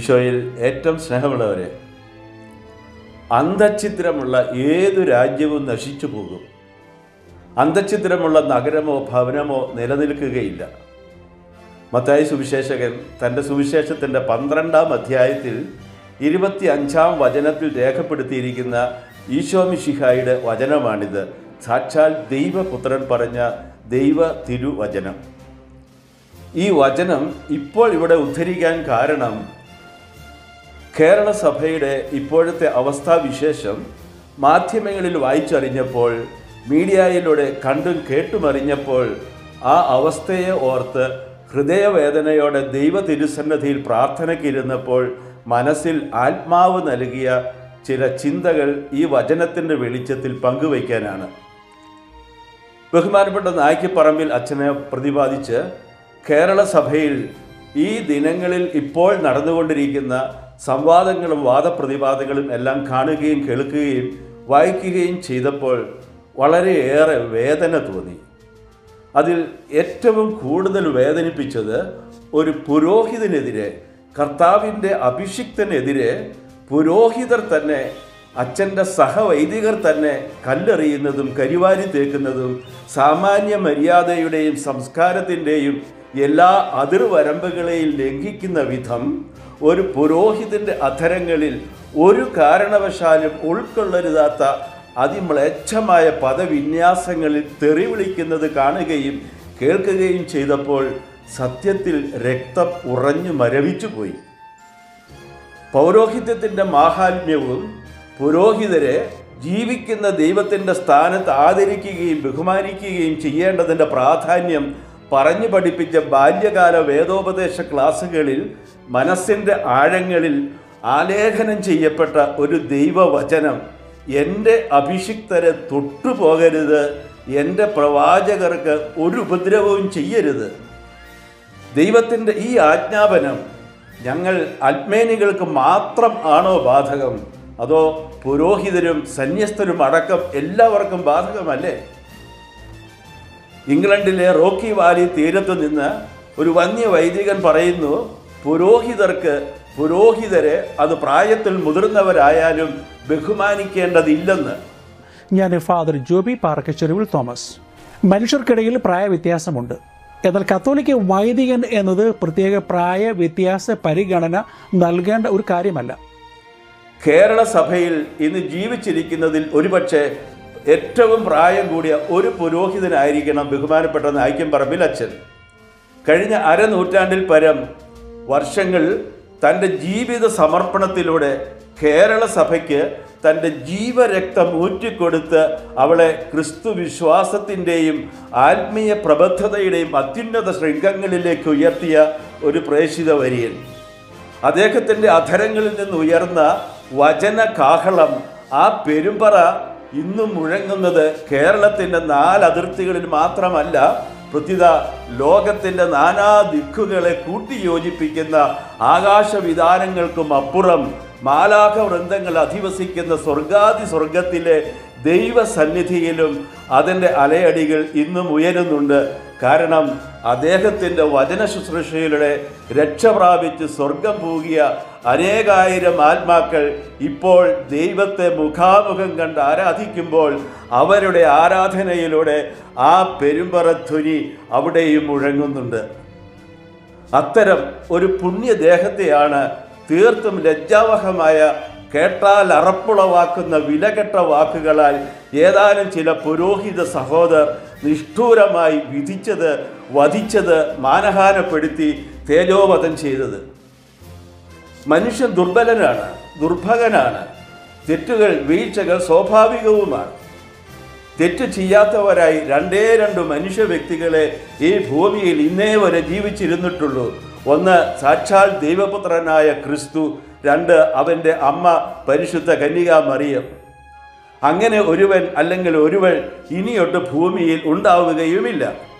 ഈശോയിൽ ഏറ്റവും സ്നേഹമുള്ളവരെ അന്തഛിദ്രമുള്ള ഏതു രാജ്യവും നശിച്ചു പോകും അന്തഛിദ്രമുള്ള നഗരമോ ഭവനമോ നിലനിൽക്കുകയില്ല മത്തായി സുവിശേഷകൻ തൻ്റെ സുവിശേഷത്തിൻ്റെ പന്ത്രണ്ടാം അധ്യായത്തിൽ ഇരുപത്തി അഞ്ചാം വചനത്തിൽ രേഖപ്പെടുത്തിയിരിക്കുന്ന ഈശോമിഷിഹായുടെ വചനമാണിത് സാക്ഷാൽ ദൈവപുത്രൻ പറഞ്ഞ ദൈവ തിരുവചനം ഈ വചനം ഇപ്പോൾ ഇവിടെ ഉദ്ധരിക്കാൻ കാരണം കേരള സഭയുടെ ഇപ്പോഴത്തെ അവസ്ഥാവിശേഷം മാധ്യമങ്ങളിൽ വായിച്ചറിഞ്ഞപ്പോൾ മീഡിയയിലൂടെ കണ്ടും കേട്ടുമറിഞ്ഞപ്പോൾ ആ അവസ്ഥയെ ഓർത്ത് ഹൃദയവേദനയോടെ ദൈവ തിരുസന്നധിയിൽ പ്രാർത്ഥനയ്ക്കിരുന്നപ്പോൾ മനസ്സിൽ ആത്മാവ് നൽകിയ ചില ചിന്തകൾ ഈ വചനത്തിൻ്റെ വെളിച്ചത്തിൽ പങ്കുവയ്ക്കാനാണ് ബഹുമാനപ്പെട്ട നായ്ക്കപ്പറമ്പിൽ അച്ഛനെ പ്രതിപാദിച്ച് കേരള സഭയിൽ ഈ ദിനങ്ങളിൽ ഇപ്പോൾ നടന്നുകൊണ്ടിരിക്കുന്ന സംവാദങ്ങളും വാദപ്രതിവാദങ്ങളും എല്ലാം കാണുകയും കേൾക്കുകയും വായിക്കുകയും ചെയ്തപ്പോൾ വളരെയേറെ വേദന തോന്നി അതിൽ ഏറ്റവും കൂടുതൽ വേദനിപ്പിച്ചത് ഒരു പുരോഹിതനെതിരെ കർത്താവിൻ്റെ അഭിഷിക്തനെതിരെ പുരോഹിതർ തന്നെ അച്ഛൻ്റെ സഹവൈദികർ തന്നെ കല്ലെറിയുന്നതും കരിവാരി തേക്കുന്നതും സാമാന്യ മര്യാദയുടെയും സംസ്കാരത്തിൻ്റെയും എല്ലാ അതിർവരമ്പുകളെയും ലംഘിക്കുന്ന വിധം ഒരു പുരോഹിതൻ്റെ അധരങ്ങളിൽ ഒരു കാരണവശാലും ഉൾക്കൊള്ളരുതാത്ത അതിമ്ലേച്ഛമായ പദവിന്യാസങ്ങളിൽ തെറി വിളിക്കുന്നത് കാണുകയും കേൾക്കുകയും ചെയ്തപ്പോൾ സത്യത്തിൽ രക്തം ഉറഞ്ഞു മരവിച്ചു പോയി പൗരോഹിത്യത്തിൻ്റെ മാഹാത്മ്യവും പുരോഹിതരെ ജീവിക്കുന്ന ദൈവത്തിൻ്റെ സ്ഥാനത്ത് ആദരിക്കുകയും ബഹുമാനിക്കുകയും ചെയ്യേണ്ടതിൻ്റെ പ്രാധാന്യം പറഞ്ഞു പഠിപ്പിച്ച ബാല്യകാല വേദോപദേശ ക്ലാസ്സുകളിൽ മനസ്സിൻ്റെ ആഴങ്ങളിൽ ആലേഖനം ചെയ്യപ്പെട്ട ഒരു ദൈവവചനം എൻ്റെ അഭിഷിക്തരെ തൊട്ടുപോകരുത് എൻ്റെ പ്രവാചകർക്ക് ഒരു ഉപദ്രവവും ചെയ്യരുത് ദൈവത്തിൻ്റെ ഈ ആജ്ഞാപനം ഞങ്ങൾ അൽമേനികൾക്ക് മാത്രം ആണോ ബാധകം അതോ പുരോഹിതരും സന്യസ്തരും അടക്കം എല്ലാവർക്കും ബാധകമല്ലേ ഇംഗ്ലണ്ടിലെ റോക്കി വാലി തീരത്ത് നിന്ന് ഒരു വന്യ വൈദികൻ പറയുന്നു പുരോഹിതർക്ക് പുരോഹിതരെ അത് പ്രായത്തിൽ മുതിർന്നവരായാലും ബഹുമാനിക്കേണ്ടതില്ലെന്ന് ഞാൻ ഫാദർ ജോബി പാറക്കച്ചെരുവിൽ തോമസ് മനുഷ്യർക്കിടയിൽ പ്രായവ്യത്യാസമുണ്ട് എന്നാൽ കത്തോലിക്ക വൈദികൻ എന്നത് പ്രത്യേക പ്രായ വ്യത്യാസ പരിഗണന നൽകേണ്ട ഒരു കാര്യമല്ല കേരള സഭയിൽ ഇന്ന് ജീവിച്ചിരിക്കുന്നതിൽ ഒരുപക്ഷെ ഏറ്റവും പ്രായം കൂടിയ ഒരു പുരോഹിതനായിരിക്കണം ബഹുമാനപ്പെട്ട നായിക്യം പറമ്പിൽ അച്ഛൻ കഴിഞ്ഞ അരനൂറ്റാണ്ടിൽ പരം വർഷങ്ങൾ തൻ്റെ ജീവിത സമർപ്പണത്തിലൂടെ കേരള സഭയ്ക്ക് തൻ്റെ ജീവരക്തം ഊറ്റിക്കൊടുത്ത് അവളെ ക്രിസ്തു വിശ്വാസത്തിൻ്റെയും ആത്മീയ പ്രബദ്ധതയുടെയും അത്യുന്നത ശൃംഖങ്ങളിലേക്ക് ഉയർത്തിയ ഒരു പ്രേഷിത വരിയൻ അദ്ദേഹത്തിൻ്റെ അധരങ്ങളിൽ നിന്ന് ഉയർന്ന വചന കാഹളം ആ പെരുമ്പറ ഇന്നും മുഴങ്ങുന്നത് കേരളത്തിൻ്റെ നാലതിർത്തികളിൽ മാത്രമല്ല പ്രത്യുത ലോകത്തിൻ്റെ നാനാ ദിക്കുകളെ കൂട്ടിയോജിപ്പിക്കുന്ന ആകാശവിധാനങ്ങൾക്കും അപ്പുറം മാലാഖ വൃന്ദങ്ങൾ അധിവസിക്കുന്ന സ്വർഗാദി സ്വർഗത്തിലെ ദൈവസന്നിധിയിലും അതിൻ്റെ അലയടികൾ ഇന്നും ഉയരുന്നുണ്ട് കാരണം അദ്ദേഹത്തിൻ്റെ വചന ശുശ്രൂഷയിലൂടെ രക്ഷ പ്രാപിച്ച് സ്വർഗം പൂകിയ അനേകായിരം ആത്മാക്കൾ ഇപ്പോൾ ദൈവത്തെ മുഖാമുഖം കണ്ട് ആരാധിക്കുമ്പോൾ അവരുടെ ആരാധനയിലൂടെ ആ പെരുമ്പറധ്വനി അവിടെയും മുഴങ്ങുന്നുണ്ട് അത്തരം ഒരു പുണ്യദേഹത്തെയാണ് തീർത്തും ലജ്ജാവഹമായ കേട്ടാൽ അറപ്പുളവാക്കുന്ന വിലകെട്ട വാക്കുകളാൽ ഏതാനും ചില പുരോഹിത സഹോദർ നിഷ്ഠൂരമായി വിധിച്ചത് വധിച്ചത് മാനഹാനപ്പെടുത്തി തേജോവധം ചെയ്തത് മനുഷ്യൻ ദുർബലനാണ് ദുർഭകനാണ് തെറ്റുകൾ വീഴ്ചകൾ സ്വാഭാവികവുമാണ് തെറ്റ് ചെയ്യാത്തവരായി രണ്ടേ രണ്ട് മനുഷ്യ വ്യക്തികളെ ഈ ഭൂമിയിൽ ഇന്നേ വരെ ജീവിച്ചിരുന്നിട്ടുള്ളൂ ഒന്ന് സാക്ഷാൽ ദൈവപുത്രനായ ക്രിസ്തു രണ്ട് അവൻ്റെ അമ്മ പരിശുദ്ധ കന്യക മറിയം അങ്ങനെ ഒരുവൻ അല്ലെങ്കിൽ ഒരുവൾ ഇനിയൊട്ട് ഭൂമിയിൽ ഉണ്ടാവുകയുമില്ല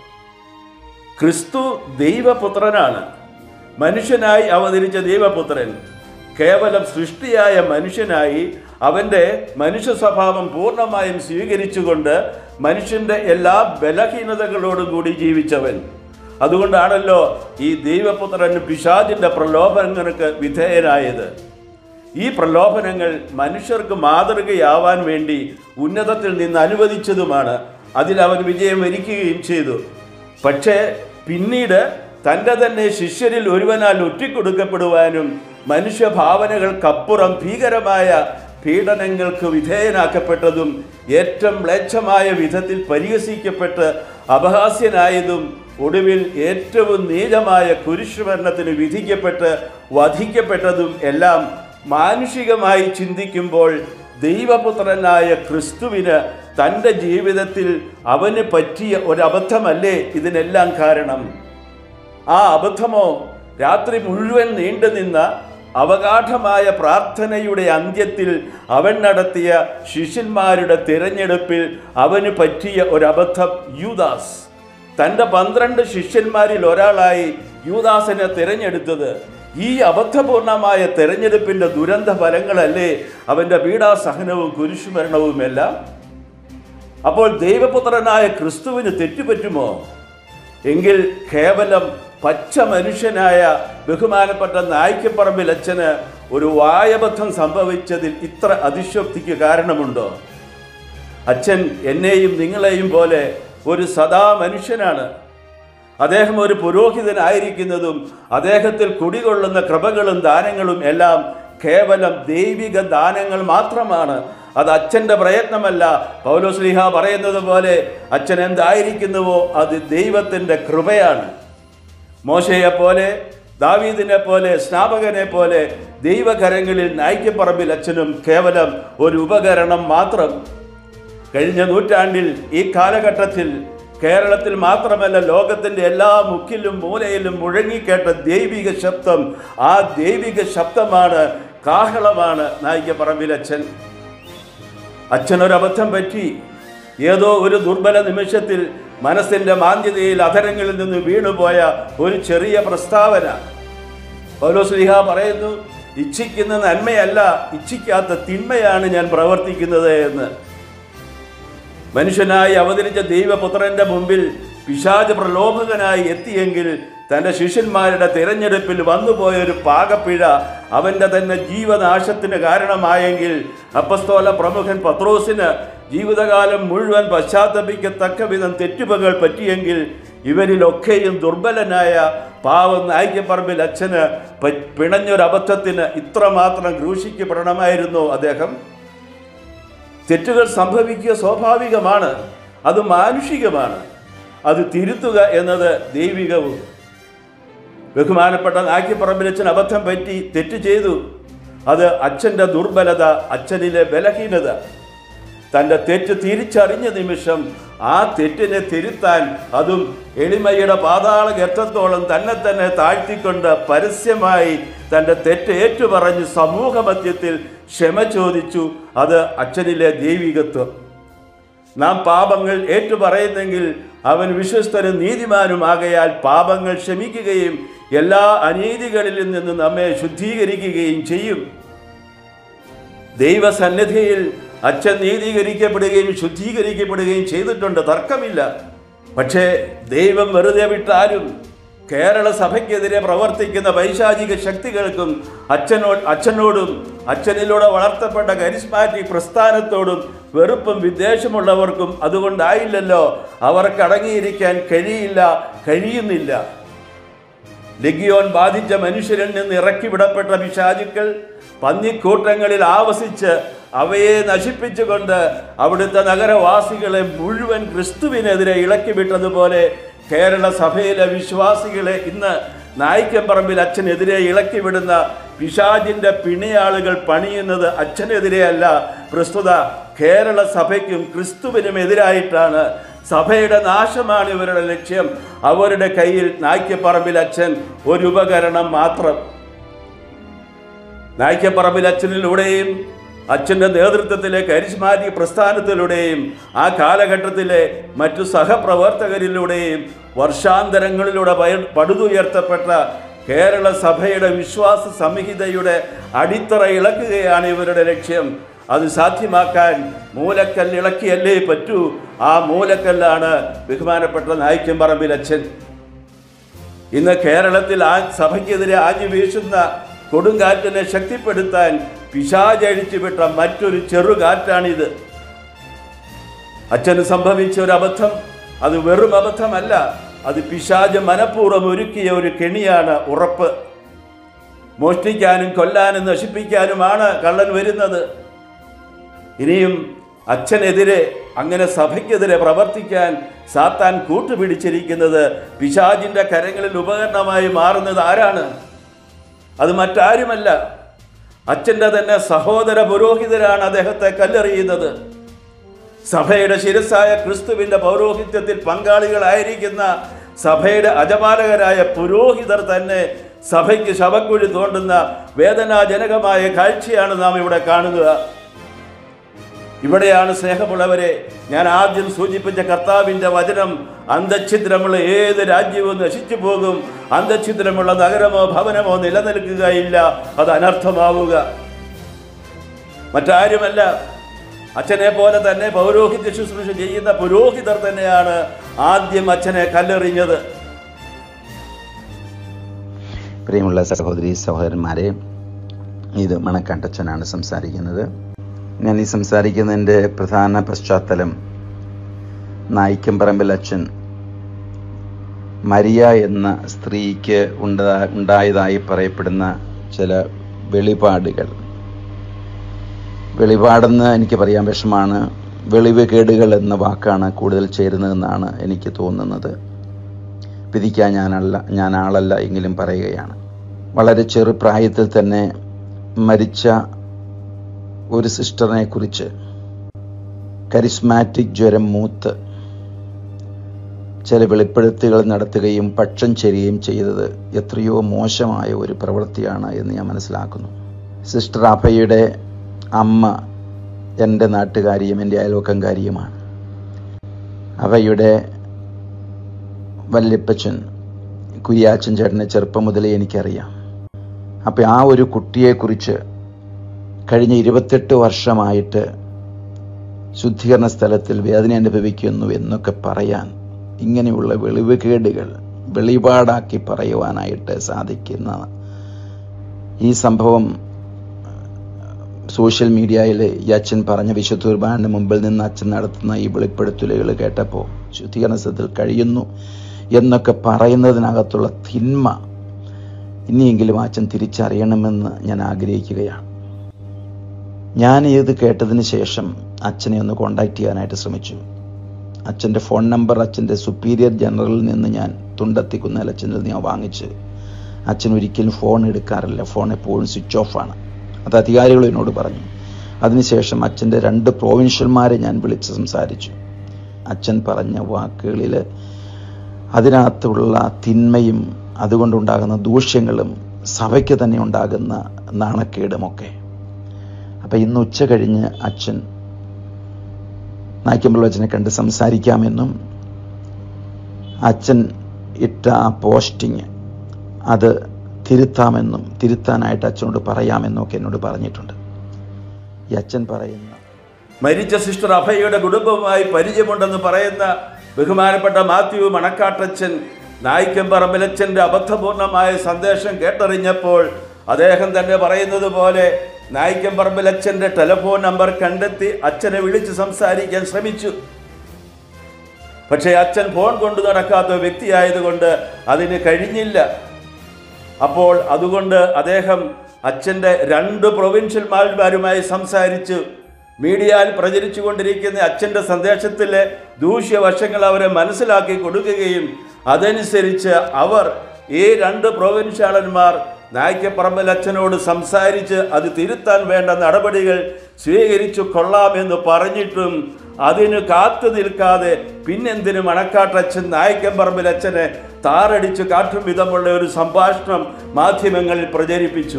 ക്രിസ്തു ദൈവപുത്രനാണ് മനുഷ്യനായി അവതരിച്ച ദൈവപുത്രൻ കേവലം സൃഷ്ടിയായ മനുഷ്യനായി അവൻ്റെ മനുഷ്യ സ്വഭാവം പൂർണ്ണമായും സ്വീകരിച്ചുകൊണ്ട് മനുഷ്യൻ്റെ എല്ലാ ബലഹീനതകളോടും കൂടി ജീവിച്ചവൻ അതുകൊണ്ടാണല്ലോ ഈ ദൈവപുത്രൻ പിശാചിൻ്റെ പ്രലോഭനങ്ങൾക്ക് വിധേയനായത് ഈ പ്രലോഭനങ്ങൾ മനുഷ്യർക്ക് മാതൃകയാവാൻ വേണ്ടി ഉന്നതത്തിൽ നിന്ന് അനുവദിച്ചതുമാണ് അതിൽ അവൻ വിജയം വരിക്കുകയും ചെയ്തു പക്ഷേ പിന്നീട് തൻ്റെ തന്നെ ശിഷ്യരിൽ ഒരുവനാൽ ഒറ്റിക്കൊടുക്കപ്പെടുവാനും മനുഷ്യഭാവനകൾക്കപ്പുറം ഭീകരമായ പീഡനങ്ങൾക്ക് വിധേയനാക്കപ്പെട്ടതും ഏറ്റവും മ്ലേച്ഛമായ വിധത്തിൽ പരിഹസിക്കപ്പെട്ട് അപഹാസ്യനായതും ഒടുവിൽ ഏറ്റവും നീചമായ കുരിശുമരണത്തിന് വിധിക്കപ്പെട്ട് വധിക്കപ്പെട്ടതും എല്ലാം മാനുഷികമായി ചിന്തിക്കുമ്പോൾ ദൈവപുത്രനായ ക്രിസ്തുവിന് തൻ്റെ ജീവിതത്തിൽ അവന് പറ്റിയ ഒരബദ്ധമല്ലേ ഇതിനെല്ലാം കാരണം ആ അബദ്ധമോ രാത്രി മുഴുവൻ നീണ്ടുനിന്ന അവഗാഠമായ പ്രാർത്ഥനയുടെ അന്ത്യത്തിൽ അവൻ നടത്തിയ ശിഷ്യന്മാരുടെ തിരഞ്ഞെടുപ്പിൽ അവന് പറ്റിയ ഒരബദ്ധം യൂദാസ് തൻ്റെ പന്ത്രണ്ട് ശിഷ്യന്മാരിൽ ഒരാളായി യൂദാസിനെ തിരഞ്ഞെടുത്തത് ഈ അബദ്ധപൂർണമായ തെരഞ്ഞെടുപ്പിൻ്റെ ദുരന്ത ഫലങ്ങളല്ലേ അവൻ്റെ പീഡാസഹനവും കുരിശുമരണവുമെല്ലാം അപ്പോൾ ദൈവപുത്രനായ ക്രിസ്തുവിന് തെറ്റുപറ്റുമോ എങ്കിൽ കേവലം പച്ച മനുഷ്യനായ ബഹുമാനപ്പെട്ട നായ്ക്കപ്പറമ്പിൽ അച്ഛന് ഒരു വായബദ്ധം സംഭവിച്ചതിൽ ഇത്ര അതിശോക്തിക്ക് കാരണമുണ്ടോ അച്ഛൻ എന്നെയും നിങ്ങളെയും പോലെ ഒരു സദാ മനുഷ്യനാണ് അദ്ദേഹം ഒരു പുരോഹിതനായിരിക്കുന്നതും അദ്ദേഹത്തിൽ കുടികൊള്ളുന്ന കൃപകളും ദാനങ്ങളും എല്ലാം കേവലം ദൈവിക ദാനങ്ങൾ മാത്രമാണ് അത് അച്ഛൻ്റെ പ്രയത്നമല്ല പൗലോസ്ലിഹ പറയുന്നത് പോലെ അച്ഛൻ എന്തായിരിക്കുന്നുവോ അത് ദൈവത്തിൻ്റെ കൃപയാണ് മോശയെ പോലെ ദാവീദിനെ പോലെ സ്നാപകനെ പോലെ ദൈവകരങ്ങളിൽ നായ്ക്കപ്പറമ്പിൽ അച്ഛനും കേവലം ഒരു ഉപകരണം മാത്രം കഴിഞ്ഞ നൂറ്റാണ്ടിൽ ഈ കാലഘട്ടത്തിൽ കേരളത്തിൽ മാത്രമല്ല ലോകത്തിൻ്റെ എല്ലാ മുക്കിലും മൂലയിലും മുഴങ്ങിക്കേട്ട ദൈവിക ശബ്ദം ആ ദൈവിക ശബ്ദമാണ് കാഹളമാണ് നായികപ്പറമ്പിൽ അച്ഛൻ അച്ഛനൊരബദ്ധം പറ്റി ഏതോ ഒരു ദുർബല നിമിഷത്തിൽ മനസ്സിൻ്റെ മാന്യതയിൽ അധരങ്ങളിൽ നിന്ന് വീണുപോയ ഒരു ചെറിയ പ്രസ്താവന പൗലോസ്ലിഹ പറയുന്നു ഇച്ഛിക്കുന്ന നന്മയല്ല ഇച്ഛിക്കാത്ത തിന്മയാണ് ഞാൻ പ്രവർത്തിക്കുന്നത് എന്ന് മനുഷ്യനായി അവതരിച്ച ദൈവപുത്രന്റെ മുമ്പിൽ പിശാച് പ്രലോഭകനായി എത്തിയെങ്കിൽ തൻ്റെ ശിഷ്യന്മാരുടെ തിരഞ്ഞെടുപ്പിൽ വന്നുപോയ ഒരു പാകപ്പിഴ അവൻ്റെ തന്നെ ജീവനാശത്തിന് കാരണമായെങ്കിൽ അപ്പസ്തോല പ്രമുഖൻ പത്രോസിന് ജീവിതകാലം മുഴുവൻ പശ്ചാത്തപിക്കത്തക്ക വിധം തെറ്റുപകൾ പറ്റിയെങ്കിൽ ഇവരിലൊക്കെയും ദുർബലനായ പാവം നായിക്കപ്പറമ്പിൽ അച്ഛന് പ- പിണഞ്ഞൊരബദ്ധത്തിന് ഇത്രമാത്രം ക്രൂശിക്കപ്പെടണമായിരുന്നു അദ്ദേഹം തെറ്റുകൾ സംഭവിക്കുക സ്വാഭാവികമാണ് അത് മാനുഷികമാണ് അത് തിരുത്തുക എന്നത് ദൈവികവും ബഹുമാനപ്പെട്ട നാക്കിപ്പറമ്പിലച്ഛൻ അബദ്ധം പറ്റി തെറ്റ് ചെയ്തു അത് അച്ഛൻ്റെ ദുർബലത അച്ഛനിലെ ബലഹീനത തൻ്റെ തെറ്റ് തിരിച്ചറിഞ്ഞ നിമിഷം ആ തെറ്റിനെ തിരുത്താൻ അതും എളിമയുടെ പാതാള ഗർത്തത്തോളം തന്നെ തന്നെ താഴ്ത്തിക്കൊണ്ട് പരസ്യമായി തൻ്റെ തെറ്റ് ഏറ്റുപറഞ്ഞ് സമൂഹ മധ്യത്തിൽ ക്ഷമ ചോദിച്ചു അത് അച്ഛനിലെ ദൈവികത്വം നാം പാപങ്ങൾ ഏറ്റുപറയുന്നെങ്കിൽ അവൻ വിശ്വസ്തനും നീതിമാനുമാകയാൽ പാപങ്ങൾ ക്ഷമിക്കുകയും എല്ലാ അനീതികളിൽ നിന്ന് നമ്മെ ശുദ്ധീകരിക്കുകയും ചെയ്യും ദൈവസന്നിധിയിൽ അച്ഛൻ നീതീകരിക്കപ്പെടുകയും ശുദ്ധീകരിക്കപ്പെടുകയും ചെയ്തിട്ടുണ്ട് തർക്കമില്ല പക്ഷേ ദൈവം വെറുതെ വിട്ടാലും കേരള സഭയ്ക്കെതിരെ പ്രവർത്തിക്കുന്ന പൈശാചിക ശക്തികൾക്കും അച്ഛനോ അച്ഛനോടും അച്ഛനിലൂടെ വളർത്തപ്പെട്ട കരിസ്മാറ്റിക് പ്രസ്ഥാനത്തോടും വെറുപ്പും വിദ്വേഷമുള്ളവർക്കും അതുകൊണ്ടായില്ലല്ലോ അവർക്ക് അടങ്ങിയിരിക്കാൻ കഴിയില്ല കഴിയുന്നില്ല ലഗിയോൻ ബാധിച്ച മനുഷ്യരിൽ നിന്ന് ഇറക്കി വിടപ്പെട്ട പിശാചുക്കൾ പന്നിക്കൂട്ടങ്ങളിൽ ആവസിച്ച് അവയെ നശിപ്പിച്ചുകൊണ്ട് അവിടുത്തെ നഗരവാസികളെ മുഴുവൻ ക്രിസ്തുവിനെതിരെ ഇളക്കി വിട്ടതുപോലെ കേരള സഭയിലെ വിശ്വാസികളെ ഇന്ന് നായിക്കമ്പറമ്പിൽ അച്ഛനെതിരെ ഇളക്കി വിടുന്ന പിശാജിന്റെ പിണിയാളുകൾ പണിയുന്നത് അച്ഛനെതിരെയല്ല പ്രസ്തുത കേരള സഭയ്ക്കും ക്രിസ്തുവിനും എതിരായിട്ടാണ് സഭയുടെ നാശമാണ് ഇവരുടെ ലക്ഷ്യം അവരുടെ കയ്യിൽ നായ്ക്കപ്പറമ്പിൽ അച്ഛൻ ഒരു ഉപകരണം മാത്രം നായ്ക്കപ്പറമ്പിൽ അച്ഛനിലൂടെയും അച്ഛൻ്റെ നേതൃത്വത്തിലെ കരിസ്മാറ്റിക് പ്രസ്ഥാനത്തിലൂടെയും ആ കാലഘട്ടത്തിലെ മറ്റു സഹപ്രവർത്തകരിലൂടെയും വർഷാന്തരങ്ങളിലൂടെ പയ- പടുതുയർത്തപ്പെട്ട കേരള സഭയുടെ വിശ്വാസ സംഹിതയുടെ അടിത്തറ ഇളക്കുകയാണ് ഇവരുടെ ലക്ഷ്യം അത് സാധ്യമാക്കാൻ മൂലക്കല്ല് ഇളക്കിയല്ലേ പറ്റൂ ആ മൂലക്കല്ലാണ് ബഹുമാനപ്പെട്ട നായിക്കമ്പറമ്പിൽ അച്ഛൻ ഇന്ന് കേരളത്തിൽ ആ സഭയ്ക്കെതിരെ ആഞ്ഞു വീശുന്ന കൊടുങ്കാറ്റിനെ ശക്തിപ്പെടുത്താൻ പിശാചഴിച്ചു വിട്ട മറ്റൊരു ചെറുകാറ്റാണിത് അച്ഛന് സംഭവിച്ച ഒരു അബദ്ധം അത് വെറും അബദ്ധമല്ല അത് പിശാജ് മനഃപൂർവ്വം ഒരുക്കിയ ഒരു കെണിയാണ് ഉറപ്പ് മോഷ്ടിക്കാനും കൊല്ലാനും നശിപ്പിക്കാനുമാണ് കള്ളൻ വരുന്നത് ഇനിയും അച്ഛനെതിരെ അങ്ങനെ സഭയ്ക്കെതിരെ പ്രവർത്തിക്കാൻ സാത്താൻ കൂട്ടുപിടിച്ചിരിക്കുന്നത് പിശാജിന്റെ കരങ്ങളിൽ ഉപകരണമായി മാറുന്നത് ആരാണ് അത് മറ്റാരുമല്ല അച്ഛൻ്റെ തന്നെ സഹോദര പുരോഹിതരാണ് അദ്ദേഹത്തെ കല്ലെറിയുന്നത് സഭയുടെ ശിരസായ ക്രിസ്തുവിന്റെ പൗരോഹിത്യത്തിൽ പങ്കാളികളായിരിക്കുന്ന സഭയുടെ അജപാലകരായ പുരോഹിതർ തന്നെ സഭയ്ക്ക് ശവക്കുഴി തോണ്ടുന്ന വേദനാജനകമായ കാഴ്ചയാണ് നാം ഇവിടെ കാണുക ഇവിടെയാണ് സ്നേഹമുള്ളവരെ ഞാൻ ആദ്യം സൂചിപ്പിച്ച കർത്താവിൻ്റെ വചനം അന്തഛിദ്രമുള്ള ഏത് രാജ്യവും നശിച്ചു പോകും അന്തഛിദ്രമുള്ള നഗരമോ ഭവനമോ നിലനിൽക്കുകയില്ല അത് അനർത്ഥമാവുക മറ്റാരുമല്ല അച്ഛനെ പോലെ തന്നെ പൗരോഹിത്യ ശുശ്രൂഷ ചെയ്യുന്ന പുരോഹിതർ തന്നെയാണ് ആദ്യം അച്ഛനെ കല്ലെറിഞ്ഞത് പ്രിയമുള്ള സഹോദരി സഹോദരന്മാരെ ഇത് മണക്കാട്ടച്ചനാണ് സംസാരിക്കുന്നത് ഞാൻ ഈ സംസാരിക്കുന്നതിൻ്റെ പ്രധാന പശ്ചാത്തലം നായിക്കമ്പറമ്പിൽ അച്ഛൻ മരിയ എന്ന സ്ത്രീക്ക് ഉണ്ടാ ഉണ്ടായതായി പറയപ്പെടുന്ന ചില വെളിപാടുകൾ വെളിപാടെന്ന് എനിക്ക് പറയാൻ വിഷമാണ് വെളിവ് കേടുകൾ എന്ന വാക്കാണ് കൂടുതൽ ചേരുന്നതെന്നാണ് എനിക്ക് തോന്നുന്നത് വിധിക്കാൻ ഞാനല്ല ഞാൻ ആളല്ല എങ്കിലും പറയുകയാണ് വളരെ ചെറുപ്രായത്തിൽ തന്നെ മരിച്ച ഒരു സിസ്റ്ററിനെ കുറിച്ച് കരിസ്മാറ്റിക് ജ്വരം മൂത്ത് ചില വെളിപ്പെടുത്തുകൾ നടത്തുകയും പക്ഷം ചെരികയും ചെയ്തത് എത്രയോ മോശമായ ഒരു പ്രവൃത്തിയാണ് എന്ന് ഞാൻ മനസ്സിലാക്കുന്നു സിസ്റ്റർ അഭയുടെ അമ്മ എൻ്റെ നാട്ടുകാരിയും എൻ്റെ അയൽവക്കംകാരിയുമാണ് അവയുടെ വല്യപ്പച്ചൻ കുര്യാച്ചൻ ചേട്ടനെ ചെറുപ്പം മുതലേ എനിക്കറിയാം അപ്പോൾ ആ ഒരു കുട്ടിയെക്കുറിച്ച് കഴിഞ്ഞ ഇരുപത്തെട്ട് വർഷമായിട്ട് ശുദ്ധീകരണ സ്ഥലത്തിൽ വേദന അനുഭവിക്കുന്നു എന്നൊക്കെ പറയാൻ ഇങ്ങനെയുള്ള വെളിവുകേടുകൾ വെളിപാടാക്കി പറയുവാനായിട്ട് സാധിക്കുന്ന ഈ സംഭവം സോഷ്യൽ മീഡിയയിൽ ഈ അച്ഛൻ പറഞ്ഞ വിശുദ്ധ കുർബാനയുടെ മുമ്പിൽ നിന്ന് അച്ഛൻ നടത്തുന്ന ഈ വെളിപ്പെടുത്തലുകൾ കേട്ടപ്പോൾ ശുദ്ധീകരണ സ്ഥലത്തിൽ കഴിയുന്നു എന്നൊക്കെ പറയുന്നതിനകത്തുള്ള തിന്മ ഇനിയെങ്കിലും അച്ഛൻ തിരിച്ചറിയണമെന്ന് ഞാൻ ആഗ്രഹിക്കുകയാണ് ഞാൻ ഇത് കേട്ടതിന് ശേഷം അച്ഛനെ ഒന്ന് കോണ്ടാക്ട് ചെയ്യാനായിട്ട് ശ്രമിച്ചു അച്ഛൻ്റെ ഫോൺ നമ്പർ അച്ഛൻ്റെ സുപ്പീരിയർ ജനറലിൽ നിന്ന് ഞാൻ തുണ്ടത്തിക്കുന്ന അച്ഛനിൽ നിന്ന് ഞാൻ വാങ്ങിച്ച് അച്ഛൻ ഒരിക്കലും ഫോൺ എടുക്കാറില്ല ഫോൺ എപ്പോഴും സ്വിച്ച് ഓഫാണ് അത് അധികാരികൾ എന്നോട് പറഞ്ഞു അതിനുശേഷം അച്ഛൻ്റെ രണ്ട് പ്രോവിൻഷ്യൽമാരെ ഞാൻ വിളിച്ച് സംസാരിച്ചു അച്ഛൻ പറഞ്ഞ വാക്കുകളിൽ അതിനകത്തുള്ള തിന്മയും അതുകൊണ്ടുണ്ടാകുന്ന ദൂഷ്യങ്ങളും സഭയ്ക്ക് തന്നെ ഉണ്ടാകുന്ന നാണക്കേടുമൊക്കെ അപ്പം ഇന്ന് ഉച്ച കഴിഞ്ഞ് അച്ഛൻ നായ്ക്കമ്പള്ള അച്ഛനെ കണ്ട് സംസാരിക്കാമെന്നും അച്ഛൻ ഇട്ട ആ പോസ്റ്റിങ് അത് തിരുത്താമെന്നും തിരുത്താനായിട്ട് അച്ഛനോട് പറയാമെന്നും ഒക്കെ എന്നോട് പറഞ്ഞിട്ടുണ്ട് ഈ അച്ഛൻ പറയുന്ന മരിച്ച സിസ്റ്റർ അഭയയുടെ കുടുംബവുമായി പരിചയമുണ്ടെന്ന് പറയുന്ന ബഹുമാനപ്പെട്ട മാത്യു മണക്കാട്ടച്ചൻ നായിക്കം പറമ്പിലച്ചൻ്റെ അബദ്ധപൂർണമായ സന്ദേശം കേട്ടറിഞ്ഞപ്പോൾ അദ്ദേഹം തന്നെ പറയുന്നത് പോലെ നായിക്കം പറമ്പിലച്ചൻ്റെ ടെലിഫോൺ നമ്പർ കണ്ടെത്തി അച്ഛനെ വിളിച്ച് സംസാരിക്കാൻ ശ്രമിച്ചു പക്ഷേ അച്ഛൻ ഫോൺ കൊണ്ടു നടക്കാത്ത വ്യക്തിയായതുകൊണ്ട് അതിന് കഴിഞ്ഞില്ല അപ്പോൾ അതുകൊണ്ട് അദ്ദേഹം അച്ഛൻ്റെ രണ്ട് പ്രൊവിൻഷ്യൽമാരുമായി സംസാരിച്ചു മീഡിയയിൽ പ്രചരിച്ചു കൊണ്ടിരിക്കുന്ന അച്ഛൻ്റെ സന്ദേശത്തിലെ ദൂഷ്യവശങ്ങൾ അവരെ മനസ്സിലാക്കി കൊടുക്കുകയും അതനുസരിച്ച് അവർ ഈ രണ്ട് പ്രൊവിൻഷ്യാളന്മാർ നായ്ക്കപ്പറമ്പൽ അച്ഛനോട് സംസാരിച്ച് അത് തിരുത്താൻ വേണ്ട നടപടികൾ സ്വീകരിച്ചു കൊള്ളാമെന്ന് പറഞ്ഞിട്ടും അതിന് കാത്തു നിൽക്കാതെ പിന്നെന്തിനു മണക്കാട്ടച്ഛൻ നായ്ക്കമ്പറമ്പിൽ അച്ഛനെ താറടിച്ചു കാട്ടും വിധമുള്ള ഒരു സംഭാഷണം മാധ്യമങ്ങളിൽ പ്രചരിപ്പിച്ചു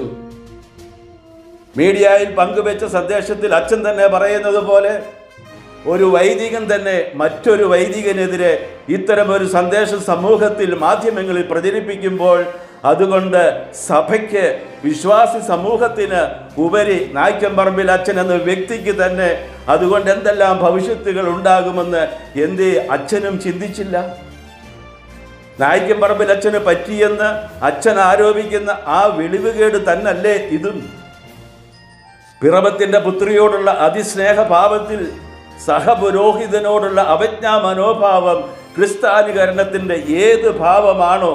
മീഡിയയിൽ പങ്കുവെച്ച സന്ദേശത്തിൽ അച്ഛൻ തന്നെ പറയുന്നത് പോലെ ഒരു വൈദികൻ തന്നെ മറ്റൊരു വൈദികനെതിരെ ഇത്തരമൊരു സന്ദേശം സമൂഹത്തിൽ മാധ്യമങ്ങളിൽ പ്രചരിപ്പിക്കുമ്പോൾ അതുകൊണ്ട് സഭയ്ക്ക് വിശ്വാസി സമൂഹത്തിന് ഉപരി നായ്ക്കമ്പറമ്പിൽ അച്ഛൻ എന്ന വ്യക്തിക്ക് തന്നെ അതുകൊണ്ട് എന്തെല്ലാം ഭവിഷ്യത്തുകൾ ഉണ്ടാകുമെന്ന് എന്തേ അച്ഛനും ചിന്തിച്ചില്ല നായിക്കൻ പറമ്പിൽ അച്ഛന് പറ്റിയെന്ന് അച്ഛൻ ആരോപിക്കുന്ന ആ വെളിവുകേട് തന്നല്ലേ ഇതും പിറവത്തിന്റെ പുത്രിയോടുള്ള അതിസ്നേഹഭാവത്തിൽ സഹപുരോഹിതനോടുള്ള അവജ്ഞാ മനോഭാവം ക്രിസ്താനുകരണത്തിന്റെ ഏത് ഭാവമാണോ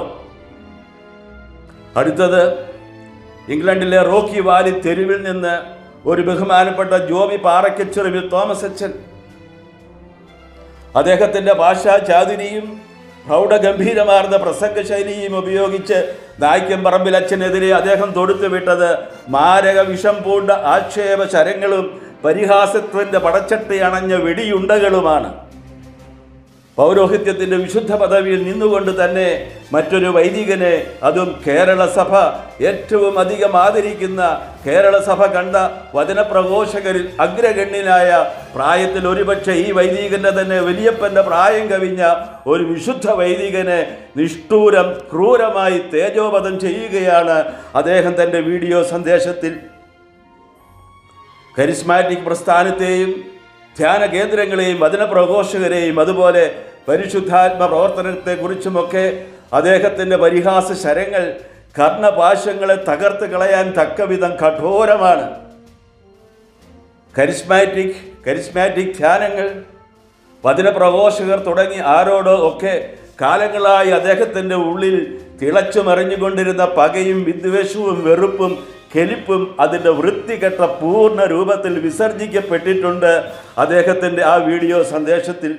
അടുത്തത് ഇംഗ്ലണ്ടിലെ റോക്കി വാലി തെരുവിൽ നിന്ന് ഒരു ബഹുമാനപ്പെട്ട ജോബി പാറക്കച്ചെറിവിൽ തോമസ് അച്ഛൻ അദ്ദേഹത്തിന്റെ ഭാഷാ ചാതുരിയും പ്രൗഢഗംഭീരമാർന്ന പ്രസംഗ ശൈലിയും ഉപയോഗിച്ച് നായ്ക്കൻ പറമ്പിൽ അച്ഛനെതിരെ അദ്ദേഹം തൊടുത്തു വിട്ടത് മാരക വിഷം പൂണ്ട ആക്ഷേപ ശരങ്ങളും പരിഹാസത്വന്റെ പടച്ചട്ടി അണഞ്ഞ വെടിയുണ്ടകളുമാണ് പൗരോഹിത്യത്തിന്റെ വിശുദ്ധ പദവിയിൽ നിന്നുകൊണ്ട് തന്നെ മറ്റൊരു വൈദികനെ അതും കേരള സഭ ഏറ്റവും അധികം ആദരിക്കുന്ന കേരള സഭ കണ്ട വചനപ്രഘോഷകരിൽ അഗ്രഗണ്യനായ പ്രായത്തിൽ ഒരുപക്ഷെ ഈ വൈദികന്റെ തന്നെ വലിയപ്പന്റെ പ്രായം കവിഞ്ഞ ഒരു വിശുദ്ധ വൈദികനെ നിഷ്ഠൂരം ക്രൂരമായി തേജോവധം ചെയ്യുകയാണ് അദ്ദേഹം തൻ്റെ വീഡിയോ സന്ദേശത്തിൽ കരിസ്മാറ്റിക് പ്രസ്ഥാനത്തെയും ധ്യാന കേന്ദ്രങ്ങളെയും വചനപ്രഘോഷകരെയും അതുപോലെ പരിശുദ്ധാത്മ പ്രവർത്തനത്തെക്കുറിച്ചുമൊക്കെ അദ്ദേഹത്തിൻ്റെ പരിഹാസ ശരങ്ങൾ കർണപാശങ്ങളെ തകർത്ത് കളയാൻ തക്കവിധം കഠോരമാണ് കരിസ്മാറ്റിക് കരിസ്മാറ്റിക് ധ്യാനങ്ങൾ വചനപ്രഘോഷകർ തുടങ്ങി ആരോടോ ഒക്കെ കാലങ്ങളായി അദ്ദേഹത്തിൻ്റെ ഉള്ളിൽ തിളച്ചു മറിഞ്ഞുകൊണ്ടിരുന്ന പകയും വിദ്വേഷവും വെറുപ്പും കെലിപ്പും അതിൻ്റെ വൃത്തികെട്ട പൂർണ്ണ രൂപത്തിൽ വിസർജിക്കപ്പെട്ടിട്ടുണ്ട് അദ്ദേഹത്തിൻ്റെ ആ വീഡിയോ സന്ദേശത്തിൽ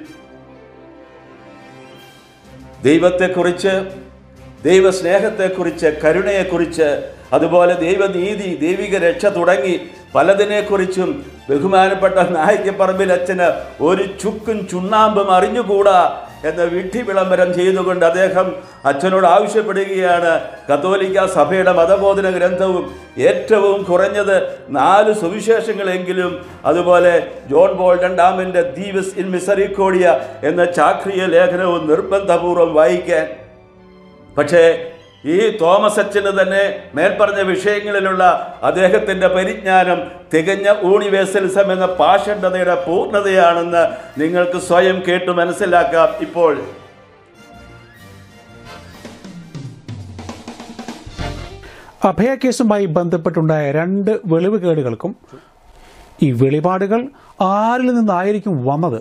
ദൈവത്തെക്കുറിച്ച് ദൈവസ്നേഹത്തെക്കുറിച്ച് കരുണയെക്കുറിച്ച് അതുപോലെ ദൈവനീതി ദൈവിക രക്ഷ തുടങ്ങി പലതിനെക്കുറിച്ചും ബഹുമാനപ്പെട്ട നായിക്കപ്പറമ്പിൽ അച്ഛന് ഒരു ചുക്കും ചുണ്ണാമ്പും അറിഞ്ഞുകൂടാ എന്ന വിഡ്ഢി വിളംബരം ചെയ്തുകൊണ്ട് അദ്ദേഹം അച്ഛനോട് ആവശ്യപ്പെടുകയാണ് കത്തോലിക്ക സഭയുടെ മതബോധന ഗ്രന്ഥവും ഏറ്റവും കുറഞ്ഞത് നാല് സുവിശേഷങ്ങളെങ്കിലും അതുപോലെ ജോൺ ബോൾ രണ്ടാമൻ്റെ ദീവസ് ഇൻ മിസറിക്കോഡിയ എന്ന ചാക്രിയ ലേഖനവും നിർബന്ധപൂർവ്വം വായിക്കാൻ പക്ഷേ ഈ തോമസ് അച്ഛന് തന്നെ മേൽപ്പറഞ്ഞ വിഷയങ്ങളിലുള്ള അദ്ദേഹത്തിൻ്റെ പരിജ്ഞാനം തികഞ്ഞ യൂണിവേഴ്സലിസം എന്ന പാഷണ്ഡതയുടെ പൂർണ്ണതയാണെന്ന് നിങ്ങൾക്ക് സ്വയം കേട്ടു മനസ്സിലാക്കാം ഇപ്പോൾ അഭയക്കേസുമായി ബന്ധപ്പെട്ടുണ്ടായ രണ്ട് വെളിവുകേടുകൾക്കും ഈ വെളിപാടുകൾ ആരിൽ നിന്നായിരിക്കും വന്നത്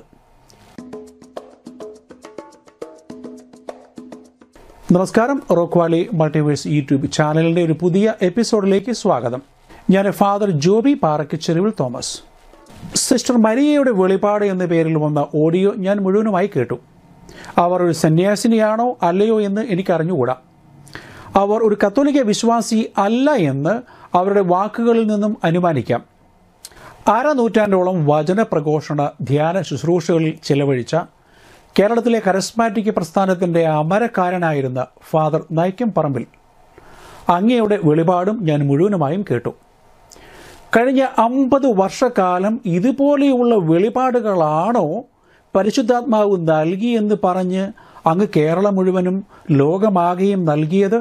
നമസ്കാരം റോക്ക് വാലി മൾട്ടിവേഴ്സ് യൂട്യൂബ് ചാനലിന്റെ ഒരു പുതിയ എപ്പിസോഡിലേക്ക് സ്വാഗതം ഞാൻ ഫാദർ ജോബി പാറക്കച്ചെരുവിൽ തോമസ് സിസ്റ്റർ മരിയയുടെ വെളിപാട് എന്ന പേരിൽ വന്ന ഓഡിയോ ഞാൻ മുഴുവനുമായി കേട്ടു അവർ ഒരു സന്യാസിനിയാണോ അല്ലയോ എന്ന് എനിക്കറിഞ്ഞുകൂടാ അവർ ഒരു കത്തോലിക്ക വിശ്വാസി അല്ല എന്ന് അവരുടെ വാക്കുകളിൽ നിന്നും അനുമാനിക്കാം അര നൂറ്റാണ്ടോളം വചന പ്രഘോഷണ ധ്യാന ശുശ്രൂഷകളിൽ ചെലവഴിച്ച കേരളത്തിലെ കരസ്മാറ്റിക് പ്രസ്ഥാനത്തിൻ്റെ അമരക്കാരനായിരുന്ന ഫാദർ നൈക്കം പറമ്പിൽ അങ്ങയുടെ വെളിപാടും ഞാൻ മുഴുവനുമായും കേട്ടു കഴിഞ്ഞ അമ്പത് വർഷക്കാലം ഇതുപോലെയുള്ള വെളിപാടുകളാണോ പരിശുദ്ധാത്മാവ് നൽകിയെന്ന് പറഞ്ഞ് അങ്ങ് കേരളം മുഴുവനും ലോകമാകെയും നൽകിയത്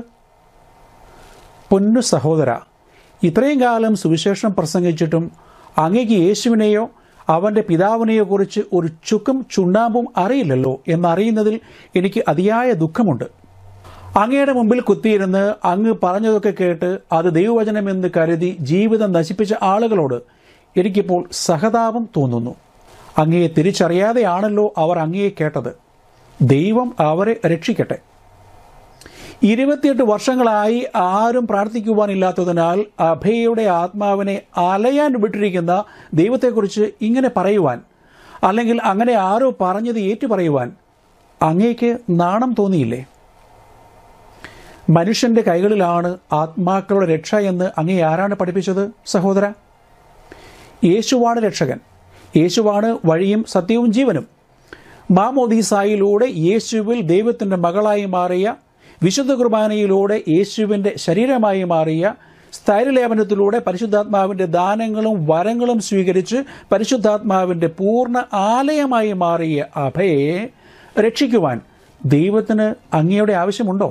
പൊന്നു സഹോദര ഇത്രയും കാലം സുവിശേഷം പ്രസംഗിച്ചിട്ടും അങ്ങയ്ക്ക് യേശുവിനെയോ അവൻ്റെ പിതാവിനെയോ കുറിച്ച് ഒരു ചുക്കും ചുണ്ണാമ്പും അറിയില്ലല്ലോ എന്നറിയുന്നതിൽ എനിക്ക് അതിയായ ദുഃഖമുണ്ട് അങ്ങയുടെ മുമ്പിൽ കുത്തിയിരുന്ന് അങ്ങ് പറഞ്ഞതൊക്കെ കേട്ട് അത് ദൈവവചനമെന്ന് കരുതി ജീവിതം നശിപ്പിച്ച ആളുകളോട് എനിക്കിപ്പോൾ സഹതാപം തോന്നുന്നു അങ്ങയെ തിരിച്ചറിയാതെയാണല്ലോ അവർ അങ്ങയെ കേട്ടത് ദൈവം അവരെ രക്ഷിക്കട്ടെ ഇരുപത്തിയെട്ട് വർഷങ്ങളായി ആരും പ്രാർത്ഥിക്കുവാനില്ലാത്തതിനാൽ അഭയയുടെ ആത്മാവിനെ അലയാൻ വിട്ടിരിക്കുന്ന ദൈവത്തെക്കുറിച്ച് ഇങ്ങനെ പറയുവാൻ അല്ലെങ്കിൽ അങ്ങനെ ആരോ പറഞ്ഞത് ഏറ്റുപറയുവാൻ അങ്ങേക്ക് നാണം തോന്നിയില്ലേ മനുഷ്യന്റെ കൈകളിലാണ് ആത്മാക്കളുടെ രക്ഷ എന്ന് അങ്ങേ ആരാണ് പഠിപ്പിച്ചത് സഹോദര യേശുവാണ് രക്ഷകൻ യേശുവാണ് വഴിയും സത്യവും ജീവനും മാമോദീസായിലൂടെ യേശുവിൽ ദൈവത്തിൻ്റെ മകളായി മാറിയ വിശുദ്ധ കുർബാനയിലൂടെ യേശുവിൻ്റെ ശരീരമായി മാറിയ സ്ഥൈര്യലേപനത്തിലൂടെ പരിശുദ്ധാത്മാവിൻ്റെ ദാനങ്ങളും വരങ്ങളും സ്വീകരിച്ച് പരിശുദ്ധാത്മാവിൻ്റെ പൂർണ്ണ ആലയമായി മാറിയ അഭയെ രക്ഷിക്കുവാൻ ദൈവത്തിന് അങ്ങയുടെ ആവശ്യമുണ്ടോ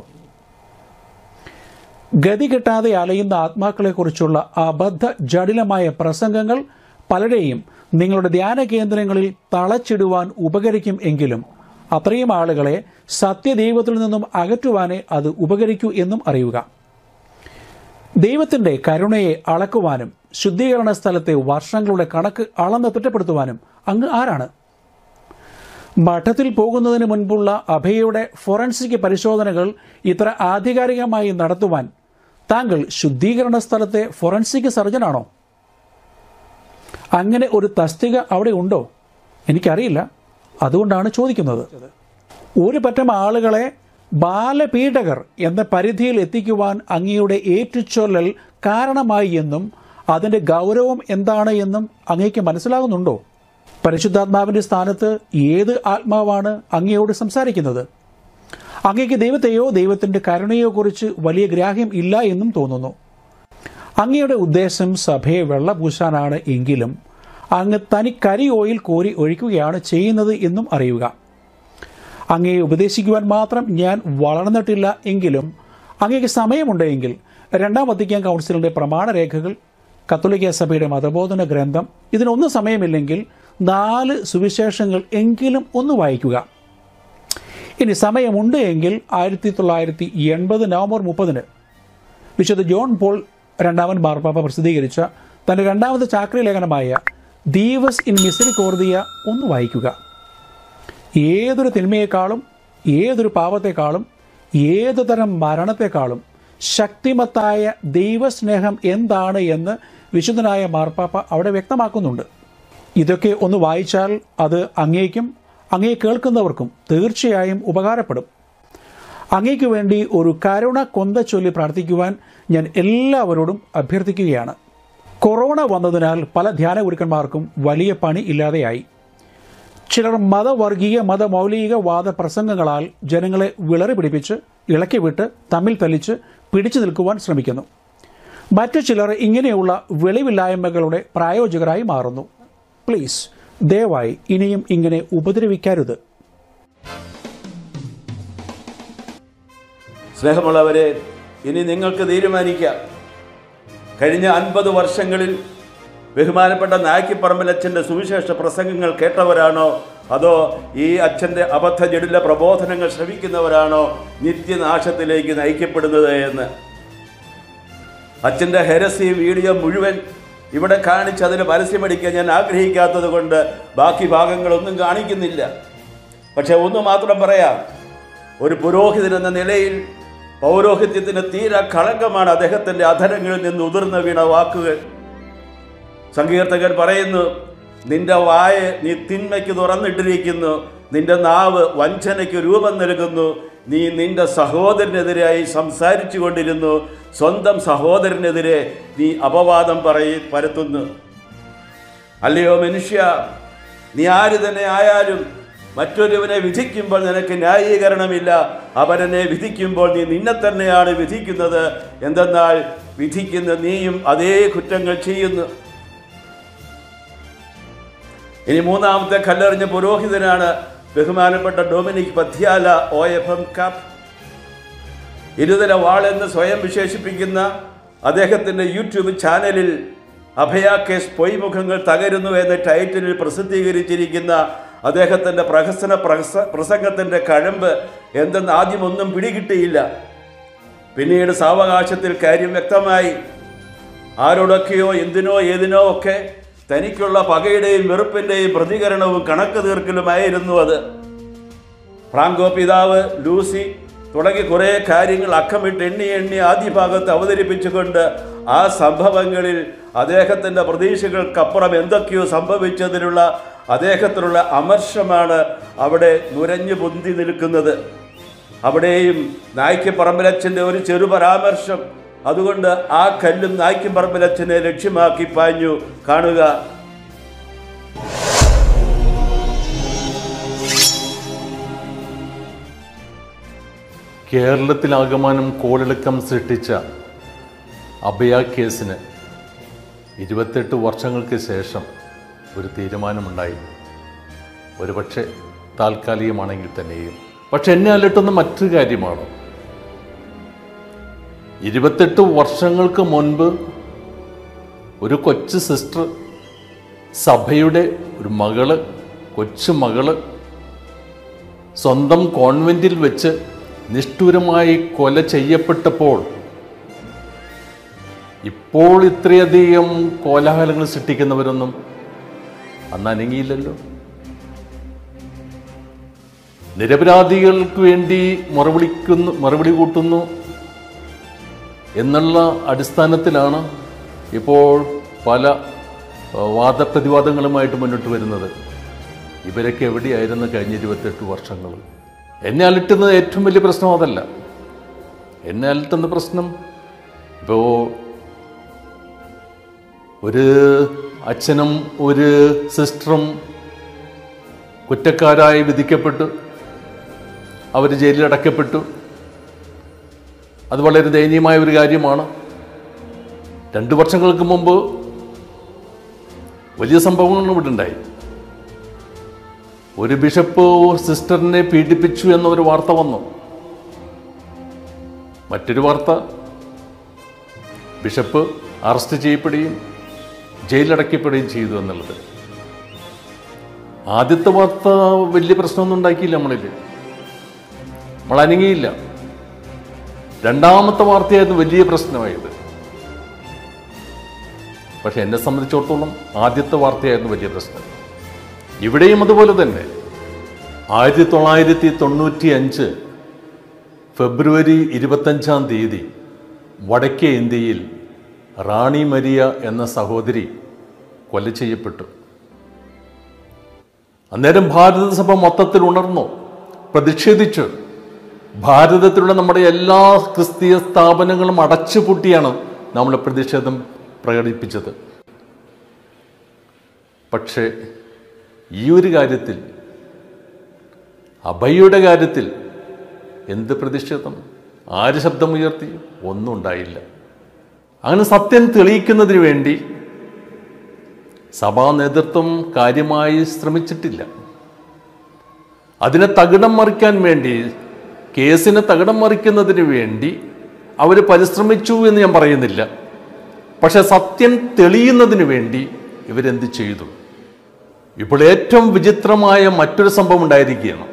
ഗതി കിട്ടാതെ അലയുന്ന ആത്മാക്കളെക്കുറിച്ചുള്ള അബദ്ധ ജടിലമായ പ്രസംഗങ്ങൾ പലരെയും നിങ്ങളുടെ ധ്യാന കേന്ദ്രങ്ങളിൽ തളച്ചിടുവാൻ ഉപകരിക്കും എങ്കിലും അത്രയും ആളുകളെ സത്യദൈവത്തിൽ നിന്നും അകറ്റുവാനേ അത് ഉപകരിക്കൂ എന്നും അറിയുക ദൈവത്തിന്റെ കരുണയെ അളക്കുവാനും ശുദ്ധീകരണ സ്ഥലത്തെ വർഷങ്ങളുടെ കണക്ക് അളന്ന് തിട്ടപ്പെടുത്തുവാനും അങ്ങ് ആരാണ് മഠത്തിൽ പോകുന്നതിന് മുൻപുള്ള അഭയയുടെ ഫോറൻസിക് പരിശോധനകൾ ഇത്ര ആധികാരികമായി നടത്തുവാൻ താങ്കൾ ശുദ്ധീകരണ സ്ഥലത്തെ ഫോറൻസിക് സർജനാണോ അങ്ങനെ ഒരു തസ്തിക അവിടെ ഉണ്ടോ എനിക്കറിയില്ല അതുകൊണ്ടാണ് ചോദിക്കുന്നത് ഒരു പറ്റം ആളുകളെ ബാലപീഡകർ എന്ന പരിധിയിൽ എത്തിക്കുവാൻ അങ്ങയുടെ ഏറ്റുചൊല്ലൽ കാരണമായി എന്നും അതിൻ്റെ ഗൗരവം എന്താണ് എന്നും അങ്ങേക്ക് മനസ്സിലാകുന്നുണ്ടോ പരിശുദ്ധാത്മാവിൻ്റെ സ്ഥാനത്ത് ഏത് ആത്മാവാണ് അങ്ങയോട് സംസാരിക്കുന്നത് അങ്ങേക്ക് ദൈവത്തെയോ ദൈവത്തിൻ്റെ കരുണയോ കുറിച്ച് വലിയ ഗ്രാഹ്യം ഇല്ല എന്നും തോന്നുന്നു അങ്ങയുടെ ഉദ്ദേശം സഭയെ വെള്ളപൂശാനാണ് എങ്കിലും അങ്ങ് തനി കരി ഓയിൽ കോരി ഒഴിക്കുകയാണ് ചെയ്യുന്നത് എന്നും അറിയുക അങ്ങയെ ഉപദേശിക്കുവാൻ മാത്രം ഞാൻ വളർന്നിട്ടില്ല എങ്കിലും അങ്ങേക്ക് സമയമുണ്ടെങ്കിൽ രണ്ടാം വത്തിക്കാൻ കൗൺസിലിൻ്റെ പ്രമാണരേഖകൾ കത്തോലിക്ക സഭയുടെ മതബോധന ഗ്രന്ഥം ഇതിനൊന്നും സമയമില്ലെങ്കിൽ നാല് സുവിശേഷങ്ങൾ എങ്കിലും ഒന്ന് വായിക്കുക ഇനി സമയമുണ്ട് എങ്കിൽ ആയിരത്തി തൊള്ളായിരത്തി എൺപത് നവംബർ മുപ്പതിന് വിശുദ്ധ ജോൺ പോൾ രണ്ടാമൻ മാർപ്പാപ്പ പ്രസിദ്ധീകരിച്ച തൻ്റെ രണ്ടാമത്തെ ചാക്രി ലേഖനമായ ദീവസ് ഇൻ മിസിൽ കോർദിയ ഒന്ന് വായിക്കുക ഏതൊരു തിന്മയെക്കാളും ഏതൊരു പാപത്തെക്കാളും ഏതു തരം മരണത്തെക്കാളും ശക്തിമത്തായ ദൈവസ്നേഹം എന്താണ് എന്ന് വിശുദ്ധനായ മാർപ്പാപ്പ അവിടെ വ്യക്തമാക്കുന്നുണ്ട് ഇതൊക്കെ ഒന്ന് വായിച്ചാൽ അത് അങ്ങേക്കും അങ്ങേ കേൾക്കുന്നവർക്കും തീർച്ചയായും ഉപകാരപ്പെടും അങ്ങേക്ക് വേണ്ടി ഒരു കരുണ കൊന്ത ചൊല്ലി പ്രാർത്ഥിക്കുവാൻ ഞാൻ എല്ലാവരോടും അഭ്യർത്ഥിക്കുകയാണ് കൊറോണ വന്നതിനാൽ പല ധ്യാന ഗുരുക്കന്മാർക്കും വലിയ പണി ഇല്ലാതെയായി ചിലർ മതവർഗീയ മതമൗലിക വാദ പ്രസംഗങ്ങളാൽ ജനങ്ങളെ വിളറി പിടിപ്പിച്ച് ഇളക്കി വിട്ട് തമ്മിൽ തല്ലിച്ച് പിടിച്ചു നിൽക്കുവാൻ ശ്രമിക്കുന്നു മറ്റു ചിലർ ഇങ്ങനെയുള്ള വെളിവില്ലായ്മകളുടെ പ്രായോജകരായി മാറുന്നു പ്ലീസ് ദയവായി ഇനിയും ഇങ്ങനെ ഉപദ്രവിക്കരുത് സ്നേഹമുള്ളവരെ ഇനി നിങ്ങൾക്ക് തീരുമാനിക്കാം കഴിഞ്ഞ അൻപത് വർഷങ്ങളിൽ ബഹുമാനപ്പെട്ട നായ്ക്കിപ്പറമ്പിലച്ഛൻ്റെ സുവിശേഷ പ്രസംഗങ്ങൾ കേട്ടവരാണോ അതോ ഈ അച്ഛൻ്റെ അബദ്ധ ജടില പ്രബോധനങ്ങൾ ശ്രമിക്കുന്നവരാണോ നിത്യനാശത്തിലേക്ക് നയിക്കപ്പെടുന്നത് എന്ന് അച്ഛൻ്റെ ഹെരസി വീഡിയോ മുഴുവൻ ഇവിടെ കാണിച്ച് അതിന് പരസ്യമടിക്കാൻ ഞാൻ ആഗ്രഹിക്കാത്തത് കൊണ്ട് ബാക്കി ഭാഗങ്ങളൊന്നും കാണിക്കുന്നില്ല പക്ഷെ ഒന്ന് മാത്രം പറയാം ഒരു പുരോഹിതൻ എന്ന നിലയിൽ പൗരോഹിത്യത്തിന് തീരെ കളങ്കമാണ് അദ്ദേഹത്തിൻ്റെ അധരങ്ങളിൽ നിന്ന് ഉതിർന്ന വീണ വാക്കുകൾ സങ്കീർത്തകൻ പറയുന്നു നിന്റെ വായ നീ തിന്മയ്ക്ക് തുറന്നിട്ടിരിക്കുന്നു നിന്റെ നാവ് വഞ്ചനയ്ക്ക് രൂപം നൽകുന്നു നീ നിന്റെ സഹോദരനെതിരായി സംസാരിച്ചു കൊണ്ടിരുന്നു സ്വന്തം സഹോദരനെതിരെ നീ അപവാദം പറയി പരത്തുന്നു അല്ലയോ മനുഷ്യ നീ ആര് തന്നെ ആയാലും മറ്റൊരുവനെ വിധിക്കുമ്പോൾ നിനക്ക് ന്യായീകരണമില്ല അവനെ വിധിക്കുമ്പോൾ നീ നിന്നെ തന്നെയാണ് വിധിക്കുന്നത് എന്തെന്നാൽ വിധിക്കുന്ന നീയും അതേ കുറ്റങ്ങൾ ചെയ്യുന്നു ഇനി മൂന്നാമത്തെ കല്ലെറിഞ്ഞ പുരോഹിതനാണ് ബഹുമാനപ്പെട്ട Dominic Pathyala O F M Cap ഇരുതല വാളെന്ന് സ്വയം വിശേഷിപ്പിക്കുന്ന അദ്ദേഹത്തിൻ്റെ യൂട്യൂബ് ചാനലിൽ അഭയ കേസ് പൊയ്മുഖങ്ങൾ തകരുന്നു എന്ന ടൈറ്റിലിൽ പ്രസിദ്ധീകരിച്ചിരിക്കുന്ന അദ്ദേഹത്തിൻ്റെ പ്രഹസന പ്രഹസ പ്രസംഗത്തിൻ്റെ കഴമ്പ് എന്തെന്ന് ആദ്യമൊന്നും പിടികിട്ടിയില്ല പിന്നീട് സാവകാശത്തിൽ കാര്യം വ്യക്തമായി ആരോടൊക്കെയോ എന്തിനോ ഏതിനോ ഒക്കെ തനിക്കുള്ള പകയുടെയും വെറുപ്പിൻ്റെയും പ്രതികരണവും കണക്ക് തീർക്കലുമായിരുന്നു അത് ഫ്രാങ്കോ പിതാവ് ലൂസി തുടങ്ങി കുറേ കാര്യങ്ങൾ അക്കമിട്ട് എണ്ണി എണ്ണി ആദ്യ ഭാഗത്ത് അവതരിപ്പിച്ചുകൊണ്ട് ആ സംഭവങ്ങളിൽ അദ്ദേഹത്തിൻ്റെ പ്രതീക്ഷകൾക്കപ്പുറം എന്തൊക്കെയോ സംഭവിച്ചതിനുള്ള അദ്ദേഹത്തിനുള്ള അമർഷമാണ് അവിടെ നുരഞ്ഞു പൊന്തി നിൽക്കുന്നത് അവിടെയും നായ്ക്ക് പറമ്പിലച്ഛൻ്റെ ഒരു ചെറു പരാമർശം അതുകൊണ്ട് ആ കല്ലും നായ്ക്കും പറമ്പിലച്ഛനെ ലക്ഷ്യമാക്കി പാഞ്ഞു കാണുക കേരളത്തിലാകമാനം കോളിളക്കം സൃഷ്ടിച്ച അഭയ കേസിന് ഇരുപത്തെട്ട് വർഷങ്ങൾക്ക് ശേഷം ഒരു തീരുമാനമുണ്ടായി ഒരുപക്ഷെ താൽക്കാലികമാണെങ്കിൽ തന്നെയും പക്ഷെ എന്നെ അലട്ടുന്ന മറ്റൊരു കാര്യമാണ് ഇരുപത്തെട്ട് വർഷങ്ങൾക്ക് മുൻപ് ഒരു കൊച്ചു സിസ്റ്റർ സഭയുടെ ഒരു മകള് കൊച്ചു മകള് സ്വന്തം കോൺവെന്റിൽ വെച്ച് നിഷ്ഠൂരമായി കൊല ചെയ്യപ്പെട്ടപ്പോൾ ഇപ്പോൾ ഇത്രയധികം കോലാഹലങ്ങൾ സൃഷ്ടിക്കുന്നവരൊന്നും അന്ന് അനങ്ങിയില്ലല്ലോ നിരപരാധികൾക്ക് വേണ്ടി മറുപടിക്കുന്നു മറുപടി കൂട്ടുന്നു എന്നുള്ള അടിസ്ഥാനത്തിലാണ് ഇപ്പോൾ പല ഏഹ്, വാദപ്രതിവാദങ്ങളുമായിട്ട് മുന്നോട്ട് വരുന്നത് ഇവരൊക്കെ എവിടെയായിരുന്നു കഴിഞ്ഞ ഇരുപത്തെട്ട് വർഷങ്ങൾ എന്നെ അലട്ടുന്നത് ഏറ്റവും വലിയ പ്രശ്നം അതല്ല എന്നെ അലട്ടുന്ന പ്രശ്നം ഇപ്പോൾ ഒരു അച്ഛനും ഒരു സിസ്റ്ററും കുറ്റക്കാരായി വിധിക്കപ്പെട്ടു അവർ ജയിലിൽ അടയ്ക്കപ്പെട്ടു അത് വളരെ ദയനീയമായ ഒരു കാര്യമാണ് രണ്ട് വർഷങ്ങൾക്ക് മുമ്പ് വലിയ സംഭവങ്ങൾ ഇവിടെ ഉണ്ടായി ഒരു ബിഷപ്പ് സിസ്റ്ററിനെ പീഡിപ്പിച്ചു എന്നൊരു വാർത്ത വന്നു മറ്റൊരു വാർത്ത ബിഷപ്പ് അറസ്റ്റ് ചെയ്യപ്പെടുകയും ജയിലടക്കപ്പെടുകയും ചെയ്തു എന്നുള്ളത് ആദ്യത്തെ വാർത്ത വലിയ പ്രശ്നമൊന്നും ഉണ്ടാക്കിയില്ല നമ്മളിൽ നമ്മൾ അനങ്ങിയില്ല രണ്ടാമത്തെ വാർത്തയായിരുന്നു വലിയ പ്രശ്നമായത് പക്ഷെ എന്നെ സംബന്ധിച്ചിടത്തോളം ആദ്യത്തെ വാർത്തയായിരുന്നു വലിയ പ്രശ്നം ഇവിടെയും അതുപോലെ തന്നെ ആയിരത്തി തൊള്ളായിരത്തി തൊണ്ണൂറ്റി അഞ്ച് ഫെബ്രുവരി ഇരുപത്തഞ്ചാം തീയതി വടക്കേ ഇന്ത്യയിൽ റാണി മരിയ എന്ന സഹോദരി കൊല ചെയ്യപ്പെട്ടു അന്നേരം ഭാരതസഭ മൊത്തത്തിൽ ഉണർന്നു പ്രതിഷേധിച്ചു ഭാരതത്തിലുള്ള നമ്മുടെ എല്ലാ ക്രിസ്തീയ സ്ഥാപനങ്ങളും അടച്ചുപൂട്ടിയാണ് നമ്മൾ പ്രതിഷേധം പ്രകടിപ്പിച്ചത് പക്ഷേ ഈ ഒരു കാര്യത്തിൽ അഭയയുടെ കാര്യത്തിൽ എന്ത് പ്രതിഷേധം ആര് ശബ്ദമുയർത്തി ഒന്നും ഉണ്ടായില്ല അങ്ങനെ സത്യം തെളിയിക്കുന്നതിന് വേണ്ടി സഭാ നേതൃത്വം കാര്യമായി ശ്രമിച്ചിട്ടില്ല അതിനെ തകിടം മറിക്കാൻ വേണ്ടി കേസിനെ തകിടം മറിക്കുന്നതിന് വേണ്ടി അവർ പരിശ്രമിച്ചു എന്ന് ഞാൻ പറയുന്നില്ല പക്ഷെ സത്യം തെളിയുന്നതിന് വേണ്ടി ഇവരെന്ത് ചെയ്തു ഇപ്പോൾ ഏറ്റവും വിചിത്രമായ മറ്റൊരു സംഭവം ഉണ്ടായിരിക്കുകയാണ്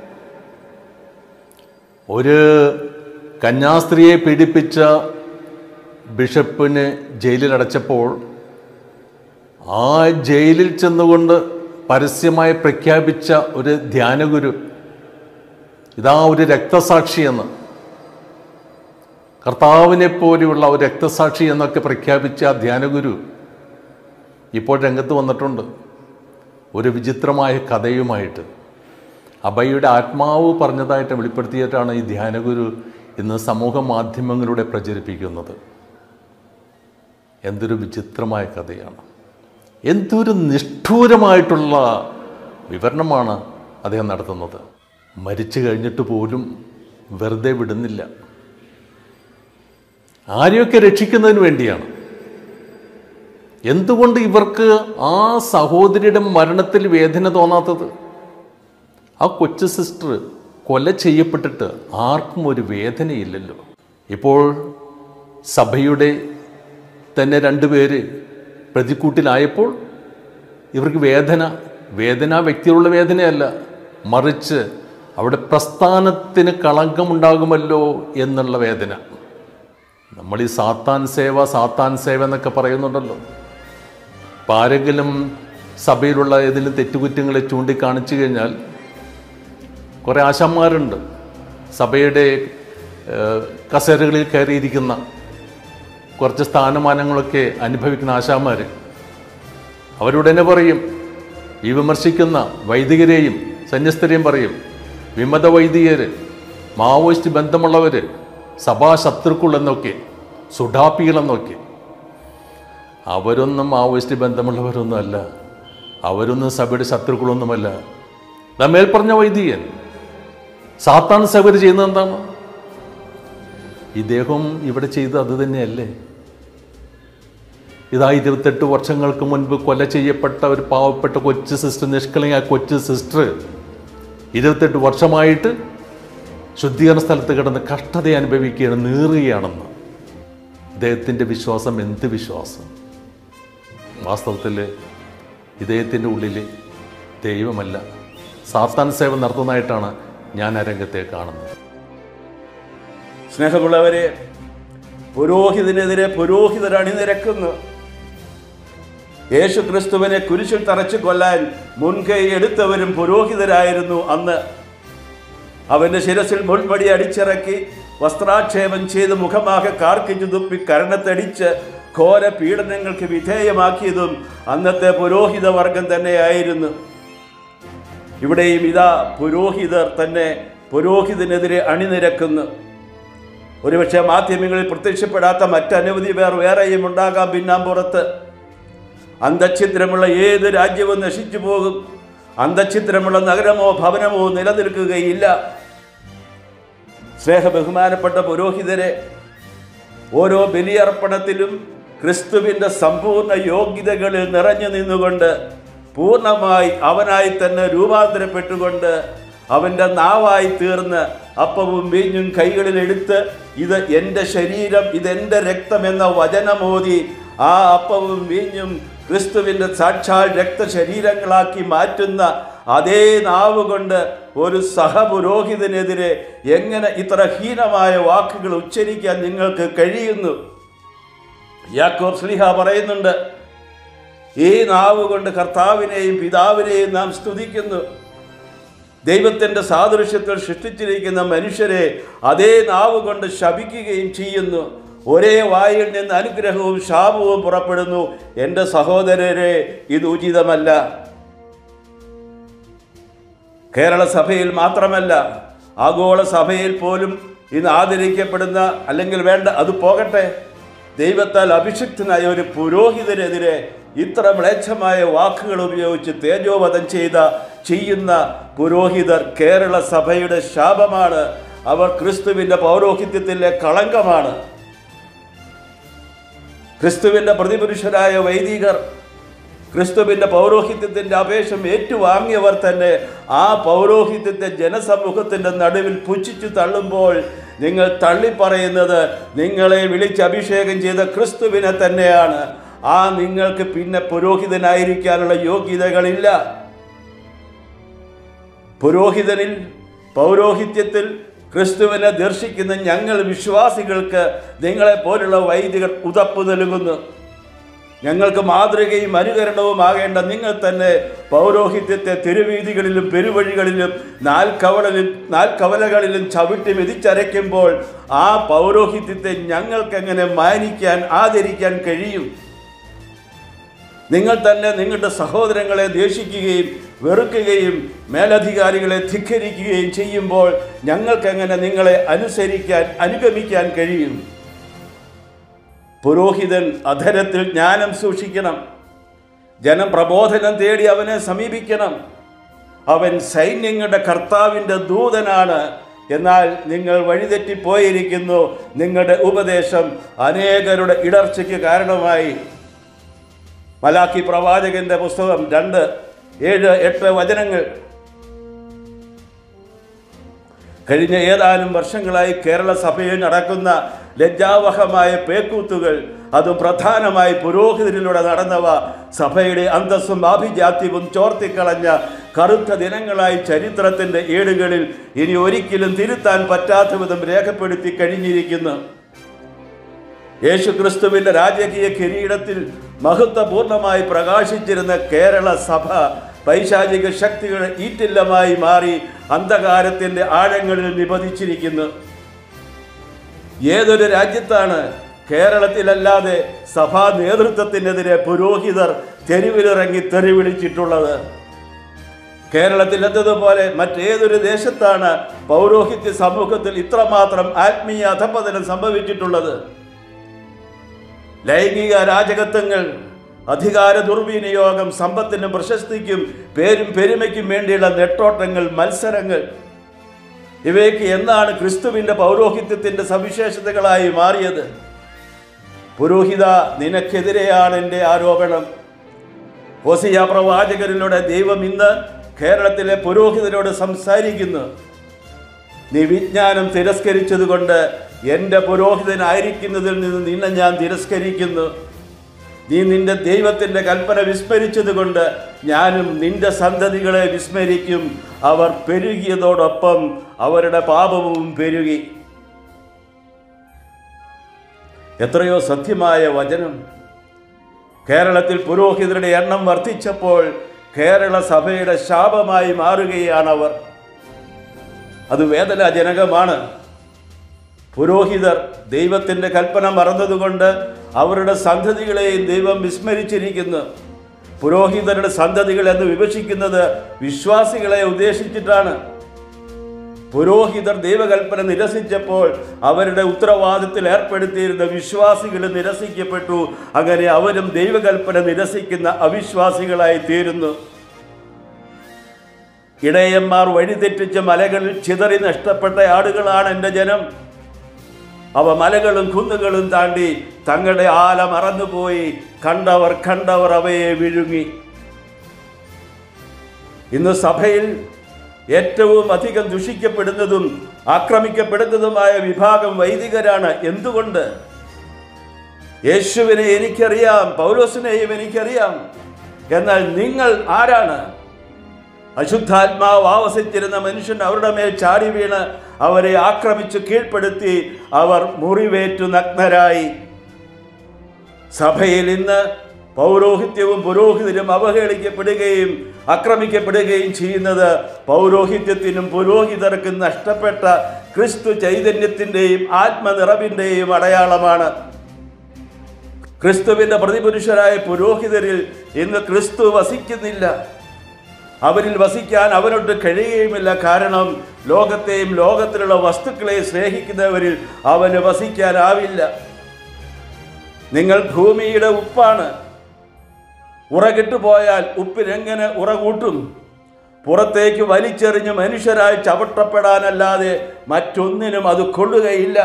ഒരു കന്യാസ്ത്രീയെ പീഡിപ്പിച്ച ബിഷപ്പിനെ ജയിലിൽ അടച്ചപ്പോൾ ആ ജയിലിൽ ചെന്നുകൊണ്ട് പരസ്യമായി പ്രഖ്യാപിച്ച ഒരു ധ്യാനഗുരു ഇതാ ഒരു രക്തസാക്ഷി എന്ന് കർത്താവിനെ പോലെയുള്ള ഒരു രക്തസാക്ഷി എന്നൊക്കെ പ്രഖ്യാപിച്ച ആ ധ്യാനഗുരു ഇപ്പോൾ രംഗത്ത് വന്നിട്ടുണ്ട് ഒരു വിചിത്രമായ കഥയുമായിട്ട് അഭയുടെ ആത്മാവ് പറഞ്ഞതായിട്ട് വെളിപ്പെടുത്തിയിട്ടാണ് ഈ ധ്യാനഗുരു ഇന്ന് സമൂഹ മാധ്യമങ്ങളിലൂടെ പ്രചരിപ്പിക്കുന്നത് എന്തൊരു വിചിത്രമായ കഥയാണ് എന്തൊരു നിഷ്ഠൂരമായിട്ടുള്ള വിവരണമാണ് അദ്ദേഹം നടത്തുന്നത് മരിച്ചു കഴിഞ്ഞിട്ട് പോലും വെറുതെ വിടുന്നില്ല ആരെയൊക്കെ രക്ഷിക്കുന്നതിന് വേണ്ടിയാണ് എന്തുകൊണ്ട് ഇവർക്ക് ആ സഹോദരിയുടെ മരണത്തിൽ വേദന തോന്നാത്തത് ആ കൊച്ചു സിസ്റ്റർ കൊല ചെയ്യപ്പെട്ടിട്ട് ആർക്കും ഒരു വേദനയില്ലല്ലോ ഇപ്പോൾ സഭയുടെ തന്നെ രണ്ടുപേര് പ്രതിക്കൂട്ടിലായപ്പോൾ ഇവർക്ക് വേദന വേദന വ്യക്തികളുടെ വേദനയല്ല മറിച്ച് അവിടെ പ്രസ്ഥാനത്തിന് കളങ്കമുണ്ടാകുമല്ലോ എന്നുള്ള വേദന നമ്മൾ ഈ സാത്താൻ സേവ സാത്താൻ സേവ എന്നൊക്കെ പറയുന്നുണ്ടല്ലോ ഇപ്പം ആരെങ്കിലും സഭയിലുള്ള ഏതെങ്കിലും തെറ്റുകുറ്റങ്ങളെ ചൂണ്ടിക്കാണിച്ചു കഴിഞ്ഞാൽ കുറേ ആശാന്മാരുണ്ട് സഭയുടെ ഏഹ്, കസേരകളിൽ കയറിയിരിക്കുന്ന കുറച്ച് സ്ഥാനമാനങ്ങളൊക്കെ അനുഭവിക്കുന്ന ആശാന്മാർ അവരുടനെ പറയും ഈ വിമർശിക്കുന്ന വൈദികരെയും സന്യസ്തരെയും പറയും വിമത വൈദികർ മാവോയിസ്റ്റ് ബന്ധമുള്ളവർ സഭാ ശത്രുക്കൾ എന്നൊക്കെ സുഡാപ്പികളെന്നൊക്കെ അവരൊന്നും മാവോയിസ്റ്റ് ബന്ധമുള്ളവരൊന്നും അല്ല അവരൊന്നും സഭയുടെ ശത്രുക്കളൊന്നുമല്ല നാം മേൽപ്പറഞ്ഞ വൈദികൻ സാത്താൻ സഭർ ചെയ്യുന്നത് എന്താണ് ഇദ്ദേഹം ഇവിടെ ചെയ്തത് അത് തന്നെയല്ലേ ഇതാ ഇരുപത്തെട്ട് വർഷങ്ങൾക്ക് മുൻപ് കൊല ചെയ്യപ്പെട്ട ഒരു പാവപ്പെട്ട കൊച്ചു സിസ്റ്റർ നിഷ്കളയ കൊച്ചു സിസ്റ്റർ ഇരുപത്തെട്ട് വർഷമായിട്ട് ശുദ്ധീകരണ സ്ഥലത്ത് കിടന്ന് കഷ്ടത അനുഭവിക്കുകയാണ് നീറുകയാണെന്ന് ഇദ്ദേഹത്തിൻ്റെ വിശ്വാസം എന്ത് വിശ്വാസം വാസ്തവത്തിൽ ഇദ്ദേഹത്തിൻ്റെ ഉള്ളിൽ ദൈവമല്ല സാത്താൻ സേവ നടത്തുന്നതായിട്ടാണ് ഞാൻ ആ രംഗത്തെ കാണുന്നത് സ്നേഹമുള്ളവരെ പുരോഹിതനെതിരെ പുരോഹിതർ അണിനിരക്കുന്നു യേശു ക്രിസ്തുവിനെ കുരിശിൽ തറച്ചു കൊല്ലാൻ മുൻകൈ എടുത്തവരും പുരോഹിതരായിരുന്നു അന്ന് അവന്റെ ശിരസിൽ മുൾമടി അടിച്ചിറക്കി വസ്ത്രാക്ഷേപം ചെയ്ത് മുഖമാകെ കാർക്കിച്ചു തുപ്പി കരണത്തടിച്ച് ഘോര പീഡനങ്ങൾക്ക് വിധേയമാക്കിയതും അന്നത്തെ പുരോഹിത വർഗം തന്നെയായിരുന്നു ഇവിടെയും ഇതാ പുരോഹിതർ തന്നെ പുരോഹിതനെതിരെ അണിനിരക്കുന്നു ഒരുപക്ഷെ മാധ്യമങ്ങളിൽ പ്രത്യക്ഷപ്പെടാത്ത മറ്റനവധി പേർ വേറെയും ഉണ്ടാകാം പിന്നാമ്പുറത്ത് അന്തഛിദ്രമുള്ള ഏത് രാജ്യവും നശിച്ചു പോകും അന്തഛിദ്രമുള്ള നഗരമോ ഭവനമോ നിലനിൽക്കുകയില്ല സ്നേഹ ബഹുമാനപ്പെട്ട പുരോഹിതരെ ഓരോ ബലിയർപ്പണത്തിലും ക്രിസ്തുവിൻ്റെ സമ്പൂർണ്ണ യോഗ്യതകളിൽ നിറഞ്ഞു നിന്നുകൊണ്ട് പൂർണ്ണമായി അവനായി തന്നെ രൂപാന്തരപ്പെട്ടുകൊണ്ട് അവൻ്റെ നാവായി തീർന്ന് അപ്പവും വീഞ്ഞും കൈകളിൽ എടുത്ത് ഇത് എൻ്റെ ശരീരം ഇതെൻ്റെ രക്തം എന്ന വചനമോതി ആ അപ്പവും വീഞ്ഞും ക്രിസ്തുവിൻ്റെ സാക്ഷാൽ രക്തശരീരങ്ങളാക്കി മാറ്റുന്ന അതേ നാവ് കൊണ്ട് ഒരു സഹപുരോഹിതനെതിരെ എങ്ങനെ ഇത്ര ഹീനമായ വാക്കുകൾ ഉച്ചരിക്കാൻ നിങ്ങൾക്ക് കഴിയുന്നു യാക്കോബ് സ്ലിഹ പറയുന്നുണ്ട് ഈ നാവ് കൊണ്ട് കർത്താവിനെയും പിതാവിനെയും നാം സ്തുതിക്കുന്നു ദൈവത്തിൻ്റെ സാദൃശ്യത്തിൽ സൃഷ്ടിച്ചിരിക്കുന്ന മനുഷ്യരെ അതേ നാവ് കൊണ്ട് ശപിക്കുകയും ചെയ്യുന്നു ഒരേ വായിൽ നിന്ന് അനുഗ്രഹവും ശാപവും പുറപ്പെടുന്നു എൻ്റെ സഹോദരരെ ഇത് ഉചിതമല്ല കേരള സഭയിൽ മാത്രമല്ല ആഗോള സഭയിൽ പോലും ഇന്ന് ആദരിക്കപ്പെടുന്ന അല്ലെങ്കിൽ വേണ്ട അത് പോകട്ടെ ദൈവത്താൽ അഭിഷിക്തനായ ഒരു പുരോഹിതനെതിരെ ഇത്ര മ്ലേച്ഛമായ വാക്കുകൾ ഉപയോഗിച്ച് തേജോവധം ചെയ്ത ചെയ്യുന്ന പുരോഹിതർ കേരള സഭയുടെ ശാപമാണ് അവർ ക്രിസ്തുവിൻ്റെ പൗരോഹിത്യത്തിലെ കളങ്കമാണ് ക്രിസ്തുവിൻ്റെ പ്രതിപുരുഷരായ വൈദികർ ക്രിസ്തുവിൻ്റെ പൗരോഹിത്യത്തിൻ്റെ അപേക്ഷം ഏറ്റുവാങ്ങിയവർ തന്നെ ആ പൗരോഹിത്യത്തെ ജനസമൂഹത്തിൻ്റെ നടുവിൽ പുച്ഛിച്ചു തള്ളുമ്പോൾ നിങ്ങൾ തള്ളിപ്പറയുന്നത് നിങ്ങളെ വിളിച്ച് അഭിഷേകം ചെയ്ത ക്രിസ്തുവിനെ തന്നെയാണ് ആ നിങ്ങൾക്ക് പിന്നെ പുരോഹിതനായിരിക്കാനുള്ള യോഗ്യതകളില്ല പുരോഹിതനിൽ പൗരോഹിത്യത്തിൽ ക്രിസ്തുവിനെ ദർശിക്കുന്ന ഞങ്ങൾ വിശ്വാസികൾക്ക് നിങ്ങളെപ്പോലുള്ള വൈദികർ ഉതപ്പ് നൽകുന്നു ഞങ്ങൾക്ക് മാതൃകയും അനുകരണവുമാകേണ്ട നിങ്ങൾ തന്നെ പൗരോഹിത്യത്തെ തെരുവീതികളിലും പെരുവഴികളിലും നാൽക്കവളിലും നാൽക്കവലകളിലും ചവിട്ടി മെതിച്ചരയ്ക്കുമ്പോൾ ആ പൗരോഹിത്യത്തെ ഞങ്ങൾക്കെങ്ങനെ മാനിക്കാൻ ആദരിക്കാൻ കഴിയും നിങ്ങൾ തന്നെ നിങ്ങളുടെ സഹോദരങ്ങളെ ദേഷിക്കുകയും വെറുക്കുകയും മേലധികാരികളെ ധിക്കരിക്കുകയും ചെയ്യുമ്പോൾ ഞങ്ങൾക്കെങ്ങനെ നിങ്ങളെ അനുസരിക്കാൻ അനുഗമിക്കാൻ കഴിയും പുരോഹിതൻ അധരത്തിൽ ജ്ഞാനം സൂക്ഷിക്കണം ജനം പ്രബോധനം തേടി അവനെ സമീപിക്കണം അവൻ സൈന്യങ്ങളുടെ കർത്താവിൻ്റെ ദൂതനാണ് എന്നാൽ നിങ്ങൾ വഴിതെറ്റിപ്പോയിരിക്കുന്നു നിങ്ങളുടെ ഉപദേശം അനേകരുടെ ഇടർച്ചയ്ക്ക് കാരണമായി മലാക്കി പ്രവാചകന്റെ പുസ്തകം രണ്ട് ഏഴ് എട്ട് വചനങ്ങൾ കഴിഞ്ഞ ഏതാനും വർഷങ്ങളായി കേരള സഭയിൽ നടക്കുന്ന ലജ്ജാവഹമായ പേക്കൂത്തുകൾ അതും പ്രധാനമായി പുരോഹിതരിലൂടെ നടന്നവ സഭയുടെ അന്തസ്സും ആഭിജാത്യവും ചോർത്തിക്കളഞ്ഞ കറുത്ത ദിനങ്ങളായി ചരിത്രത്തിൻ്റെ ഏടുകളിൽ ഇനി ഒരിക്കലും തിരുത്താൻ പറ്റാത്ത വിധം രേഖപ്പെടുത്തി കഴിഞ്ഞിരിക്കുന്നു യേശുക്രിസ്തുവിന്റെ രാജകീയ കിരീടത്തിൽ മഹത്വപൂർണമായി പ്രകാശിച്ചിരുന്ന കേരള സഭ പൈശാചിക ശക്തികളുടെ ഈറ്റില്ലമായി മാറി അന്ധകാരത്തിന്റെ ആഴങ്ങളിൽ നിബന്ധിച്ചിരിക്കുന്നു ഏതൊരു രാജ്യത്താണ് കേരളത്തിലല്ലാതെ സഭാ നേതൃത്വത്തിനെതിരെ പുരോഹിതർ തെരുവിലിറങ്ങി തെറിവിളിച്ചിട്ടുള്ളത് കേരളത്തിൽ എത്തതുപോലെ മറ്റേതൊരു ദേശത്താണ് പൗരോഹിത്യ സമൂഹത്തിൽ ഇത്രമാത്രം ആത്മീയ അധപതനം സംഭവിച്ചിട്ടുള്ളത് ലൈംഗിക അരാജകത്വങ്ങൾ അധികാര ദുർവിനിയോഗം സമ്പത്തിനും പ്രശസ്തിക്കും പേരും പെരുമയ്ക്കും വേണ്ടിയുള്ള നെട്ടോട്ടങ്ങൾ മത്സരങ്ങൾ ഇവയ്ക്ക് എന്നാണ് ക്രിസ്തുവിൻ്റെ പൗരോഹിത്യത്തിൻ്റെ സവിശേഷതകളായി മാറിയത് പുരോഹിത നിനക്കെതിരെയാണ് എൻ്റെ ആരോപണം ഹോസിയ പ്രവാചകരിലൂടെ ദൈവം ഇന്ന് കേരളത്തിലെ പുരോഹിതരോട് സംസാരിക്കുന്നു നീ വിജ്ഞാനം തിരസ്കരിച്ചതുകൊണ്ട് എൻ്റെ പുരോഹിതനായിരിക്കുന്നതിൽ നിന്ന് നിന്നെ ഞാൻ തിരസ്കരിക്കുന്നു നീ നിന്റെ ദൈവത്തിൻ്റെ കൽപ്പന വിസ്മരിച്ചതുകൊണ്ട് ഞാനും നിന്റെ സന്തതികളെ വിസ്മരിക്കും അവർ പെരുകിയതോടൊപ്പം അവരുടെ പാപവും പെരുകി എത്രയോ സത്യമായ വചനം കേരളത്തിൽ പുരോഹിതരുടെ എണ്ണം വർദ്ധിച്ചപ്പോൾ കേരള സഭയുടെ ശാപമായി മാറുകയാണവർ അത് വേദനാജനകമാണ് പുരോഹിതർ ദൈവത്തിൻ്റെ കൽപ്പന മറന്നതുകൊണ്ട് അവരുടെ സന്തതികളെയും ദൈവം വിസ്മരിച്ചിരിക്കുന്നു പുരോഹിതരുടെ സന്തതികൾ എന്ന് വിഭജിക്കുന്നത് വിശ്വാസികളെ ഉദ്ദേശിച്ചിട്ടാണ് പുരോഹിതർ ദൈവകൽപ്പന നിരസിച്ചപ്പോൾ അവരുടെ ഉത്തരവാദിത്തത്തിൽ ഏർപ്പെടുത്തിയിരുന്ന വിശ്വാസികൾ നിരസിക്കപ്പെട്ടു അങ്ങനെ അവരും ദൈവകൽപ്പന നിരസിക്കുന്ന അവിശ്വാസികളായി തീരുന്നു ഇടയന്മാർ വഴിതെറ്റിച്ച മലകളിൽ ചിതറി നഷ്ടപ്പെട്ട ആടുകളാണ് എൻ്റെ ജനം അവ മലകളും കുന്നുകളും താണ്ടി തങ്ങളുടെ ആല മറന്നുപോയി കണ്ടവർ കണ്ടവർ അവയെ വിഴുങ്ങി ഇന്ന് സഭയിൽ ഏറ്റവും അധികം ദുഷിക്കപ്പെടുന്നതും ആക്രമിക്കപ്പെടുന്നതുമായ വിഭാഗം വൈദികരാണ് എന്തുകൊണ്ട് യേശുവിനെ എനിക്കറിയാം പൗലോസിനെയും എനിക്കറിയാം എന്നാൽ നിങ്ങൾ ആരാണ് അശുദ്ധാത്മാവ് ആവസിച്ചിരുന്ന മനുഷ്യൻ അവരുടെ മേൽ ചാടി വീണ് അവരെ ആക്രമിച്ച് കീഴ്പ്പെടുത്തി അവർ മുറിവേറ്റു നഗ്നരായി സഭയിൽ ഇന്ന് പൗരോഹിത്യവും പുരോഹിതരും അവഹേളിക്കപ്പെടുകയും ആക്രമിക്കപ്പെടുകയും ചെയ്യുന്നത് പൗരോഹിത്യത്തിനും പുരോഹിതർക്കും നഷ്ടപ്പെട്ട ക്രിസ്തു ചൈതന്യത്തിൻ്റെയും ആത്മനിറവിൻ്റെയും അടയാളമാണ് ക്രിസ്തുവിൻ്റെ പ്രതിപുരുഷരായ പുരോഹിതരിൽ ഇന്ന് ക്രിസ്തു വസിക്കുന്നില്ല അവരിൽ വസിക്കാൻ അവരോട് കഴിയുകയുമില്ല കാരണം ലോകത്തെയും ലോകത്തിലുള്ള വസ്തുക്കളെയും സ്നേഹിക്കുന്നവരിൽ അവന് വസിക്കാനാവില്ല നിങ്ങൾ ഭൂമിയുടെ ഉപ്പാണ് ഉറകിട്ടു പോയാൽ ഉപ്പിനെങ്ങനെ ഉറ കൂട്ടും പുറത്തേക്ക് വലിച്ചെറിഞ്ഞ് മനുഷ്യരായി ചവിട്ടപ്പെടാനല്ലാതെ മറ്റൊന്നിനും അത് കൊള്ളുകയില്ല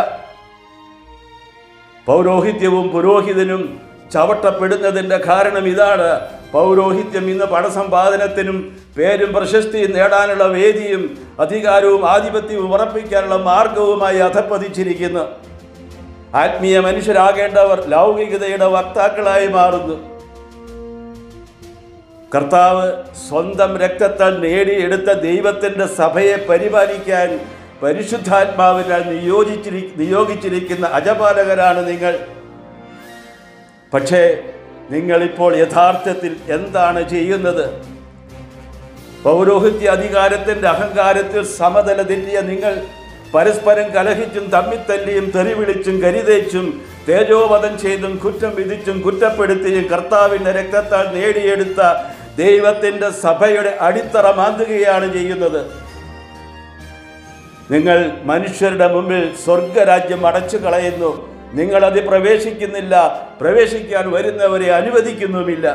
പൗരോഹിത്യവും പുരോഹിതനും ചവിട്ടപ്പെടുന്നതിൻ്റെ കാരണം ഇതാണ് പൗരോഹിത്യം ഇന്ന് പണസമ്പാദനത്തിനും പേരും പ്രശസ്തിയും നേടാനുള്ള വേദിയും അധികാരവും ആധിപത്യവും ഉറപ്പിക്കാനുള്ള മാർഗവുമായി അധപ്പതിച്ചിരിക്കുന്നു ആത്മീയ മനുഷ്യരാകേണ്ടവർ ലൗകികതയുടെ വക്താക്കളായി മാറുന്നു കർത്താവ് സ്വന്തം രക്തത്താൽ നേടിയെടുത്ത ദൈവത്തിൻ്റെ സഭയെ പരിപാലിക്കാൻ പരിശുദ്ധാത്മാവിനാൽ നിയോജിച്ചിരി നിയോഗിച്ചിരിക്കുന്ന അജപാലകരാണ് നിങ്ങൾ പക്ഷേ നിങ്ങളിപ്പോൾ യഥാർത്ഥത്തിൽ എന്താണ് ചെയ്യുന്നത് പൗരോഹിത്യ അധികാരത്തിൻ്റെ അഹങ്കാരത്തിൽ സമതല തെറ്റിയ നിങ്ങൾ പരസ്പരം കലഹിച്ചും തമ്മിത്തല്ലിയും തെറിവിളിച്ചും കരിതേച്ചും തേജോവധം ചെയ്തും കുറ്റം വിധിച്ചും കുറ്റപ്പെടുത്തിയും കർത്താവിൻ്റെ രക്തത്താൽ നേടിയെടുത്ത ദൈവത്തിൻ്റെ സഭയുടെ അടിത്തറ മാന്തുകയാണ് ചെയ്യുന്നത് നിങ്ങൾ മനുഷ്യരുടെ മുമ്പിൽ സ്വർഗരാജ്യം അടച്ചു കളയുന്നു നിങ്ങളത് പ്രവേശിക്കുന്നില്ല പ്രവേശിക്കാൻ വരുന്നവരെ അനുവദിക്കുന്നുമില്ല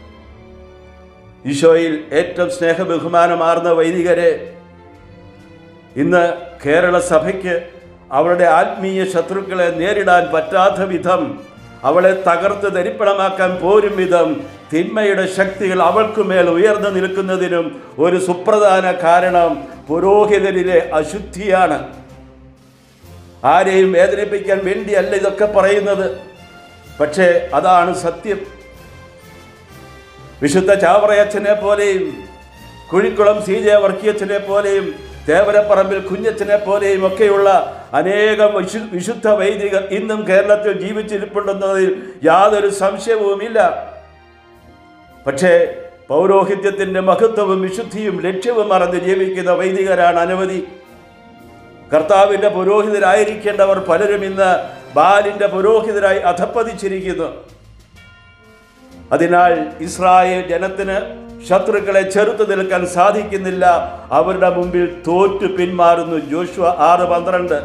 ഈശോയിൽ ഏറ്റവും സ്നേഹബഹുമാനമാർന്ന വൈദികരെ ഇന്ന് കേരള സഭയ്ക്ക് അവളുടെ ആത്മീയ ശത്രുക്കളെ നേരിടാൻ പറ്റാത്ത വിധം അവളെ തകർത്ത് ധരിപ്പണമാക്കാൻ പോരും വിധം തിന്മയുടെ ശക്തികൾ അവൾക്കുമേൽ ഉയർന്നു നിൽക്കുന്നതിനും ഒരു സുപ്രധാന കാരണം പുരോഹിതരിലെ അശുദ്ധിയാണ് ആരെയും വേദനിപ്പിക്കാൻ വേണ്ടിയല്ല ഇതൊക്കെ പറയുന്നത് പക്ഷേ അതാണ് സത്യം വിശുദ്ധ ചാവറയച്ചനെ പോലെയും കുഴിക്കുളം സി ജെ വർക്കിയച്ചനെ പോലെയും തേവരപ്പറമ്പിൽ കുഞ്ഞച്ചനെ പോലെയും ഒക്കെയുള്ള അനേകം വിശു വിശുദ്ധ വൈദികർ ഇന്നും കേരളത്തിൽ ജീവിച്ചിരിപ്പുണ്ടെന്നതിൽ യാതൊരു സംശയവുമില്ല പക്ഷേ പൗരോഹിത്യത്തിൻ്റെ മഹത്വവും വിശുദ്ധിയും ലക്ഷ്യവും മറന്ന് ജീവിക്കുന്ന വൈദികരാണ് അനവധി കർത്താവിൻ്റെ പുരോഹിതരായിരിക്കേണ്ടവർ പലരും ഇന്ന് ബാലിൻ്റെ പുരോഹിതരായി അധപ്പതിച്ചിരിക്കുന്നു അതിനാൽ ഇസ്രായേൽ ജനത്തിന് ശത്രുക്കളെ ചെറുത്തു നിൽക്കാൻ സാധിക്കുന്നില്ല അവരുടെ മുമ്പിൽ തോറ്റു പിന്മാറുന്നു ജോഷുവ ആറ് പന്ത്രണ്ട്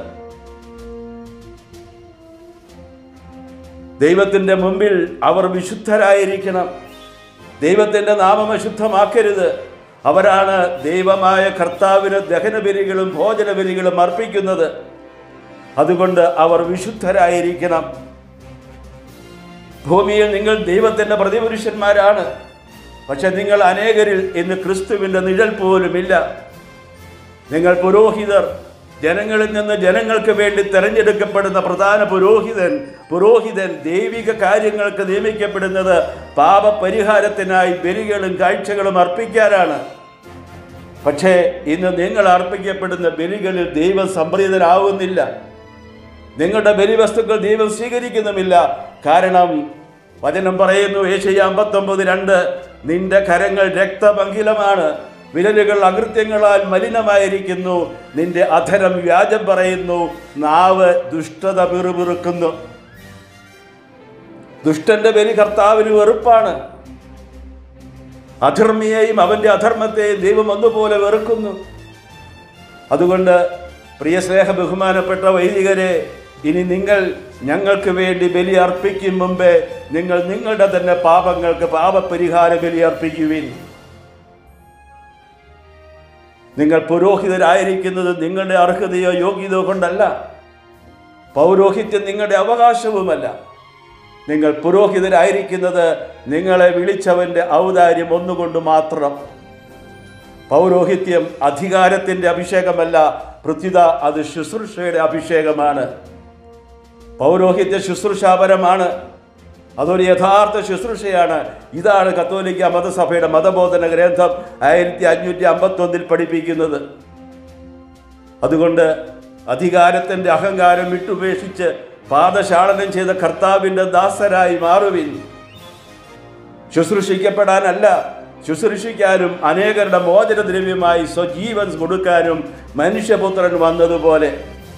ദൈവത്തിൻ്റെ മുമ്പിൽ അവർ വിശുദ്ധരായിരിക്കണം ദൈവത്തിൻ്റെ നാമം അശുദ്ധമാക്കരുത് അവരാണ് ദൈവമായ കർത്താവിന് ദഹനബലികളും ഭോജനബലികളും അർപ്പിക്കുന്നത് അതുകൊണ്ട് അവർ വിശുദ്ധരായിരിക്കണം ഭൂമിയിൽ നിങ്ങൾ ദൈവത്തിൻ്റെ പ്രതിപുരുഷന്മാരാണ് പക്ഷെ നിങ്ങൾ അനേകരിൽ ഇന്ന് ക്രിസ്തുവിൻ്റെ നിഴൽ പോലുമില്ല നിങ്ങൾ പുരോഹിതർ ജനങ്ങളിൽ നിന്ന് ജനങ്ങൾക്ക് വേണ്ടി തെരഞ്ഞെടുക്കപ്പെടുന്ന പ്രധാന പുരോഹിതൻ പുരോഹിതൻ ദൈവിക കാര്യങ്ങൾക്ക് നിയമിക്കപ്പെടുന്നത് പാപപരിഹാരത്തിനായി ബലികളും കാഴ്ചകളും അർപ്പിക്കാനാണ് പക്ഷേ ഇന്ന് നിങ്ങൾ അർപ്പിക്കപ്പെടുന്ന ബലികളിൽ ദൈവം സംപ്രീതനാവുന്നില്ല നിങ്ങളുടെ ബലിവസ്തുക്കൾ ദൈവം സ്വീകരിക്കുന്നുമില്ല കാരണം വചനം പറയുന്നു ഏഷ്യ അമ്പത്തൊമ്പത് രണ്ട് നിന്റെ കരങ്ങൾ രക്തപങ്കിലമാണ് വിരലുകൾ അകൃത്യങ്ങളാൽ മലിനമായിരിക്കുന്നു നിന്റെ അധരം വ്യാജം പറയുന്നു നാവ് ദുഷ്ടത പിറുപിറുക്കുന്നു ദുഷ്ടന്റെ ബലി കർത്താവിന് വെറുപ്പാണ് അധർമ്മിയെയും അവന്റെ അധർമ്മത്തെയും ദൈവം ഒന്നുപോലെ വെറുക്കുന്നു അതുകൊണ്ട് പ്രിയ സ്നേഹ ബഹുമാനപ്പെട്ട വൈദികരെ ഇനി നിങ്ങൾ ഞങ്ങൾക്ക് വേണ്ടി ബലി അർപ്പിക്കും മുമ്പേ നിങ്ങൾ നിങ്ങളുടെ തന്നെ പാപങ്ങൾക്ക് പാപപരിഹാര ബലി അർപ്പിക്കുവിൻ നിങ്ങൾ പുരോഹിതരായിരിക്കുന്നത് നിങ്ങളുടെ അർഹതയോ യോഗ്യതയോ കൊണ്ടല്ല പൗരോഹിത്യം നിങ്ങളുടെ അവകാശവുമല്ല നിങ്ങൾ പുരോഹിതരായിരിക്കുന്നത് നിങ്ങളെ വിളിച്ചവന്റെ ഔദാര്യം ഒന്നുകൊണ്ട് മാത്രം പൗരോഹിത്യം അധികാരത്തിൻ്റെ അഭിഷേകമല്ല പ്രത്യുത അത് ശുശ്രൂഷയുടെ അഭിഷേകമാണ് പൗരോഹിത്യ ശുശ്രൂഷാപരമാണ് അതൊരു യഥാർത്ഥ ശുശ്രൂഷയാണ് ഇതാണ് കത്തോലിക്ക മതസഭയുടെ മതബോധന ഗ്രന്ഥം ആയിരത്തി അഞ്ഞൂറ്റി അമ്പത്തൊന്നിൽ പഠിപ്പിക്കുന്നത് അതുകൊണ്ട് അധികാരത്തിൻ്റെ അഹങ്കാരം വിട്ടുപേക്ഷിച്ച് പാദശാളനം ചെയ്ത കർത്താവിൻ്റെ ദാസരായി മാറുവിൻ ശുശ്രൂഷിക്കപ്പെടാനല്ല ശുശ്രൂഷിക്കാനും അനേകരുടെ മോചനദ്രവ്യമായി സ്വജീവൻ കൊടുക്കാനും മനുഷ്യപുത്രൻ വന്നതുപോലെ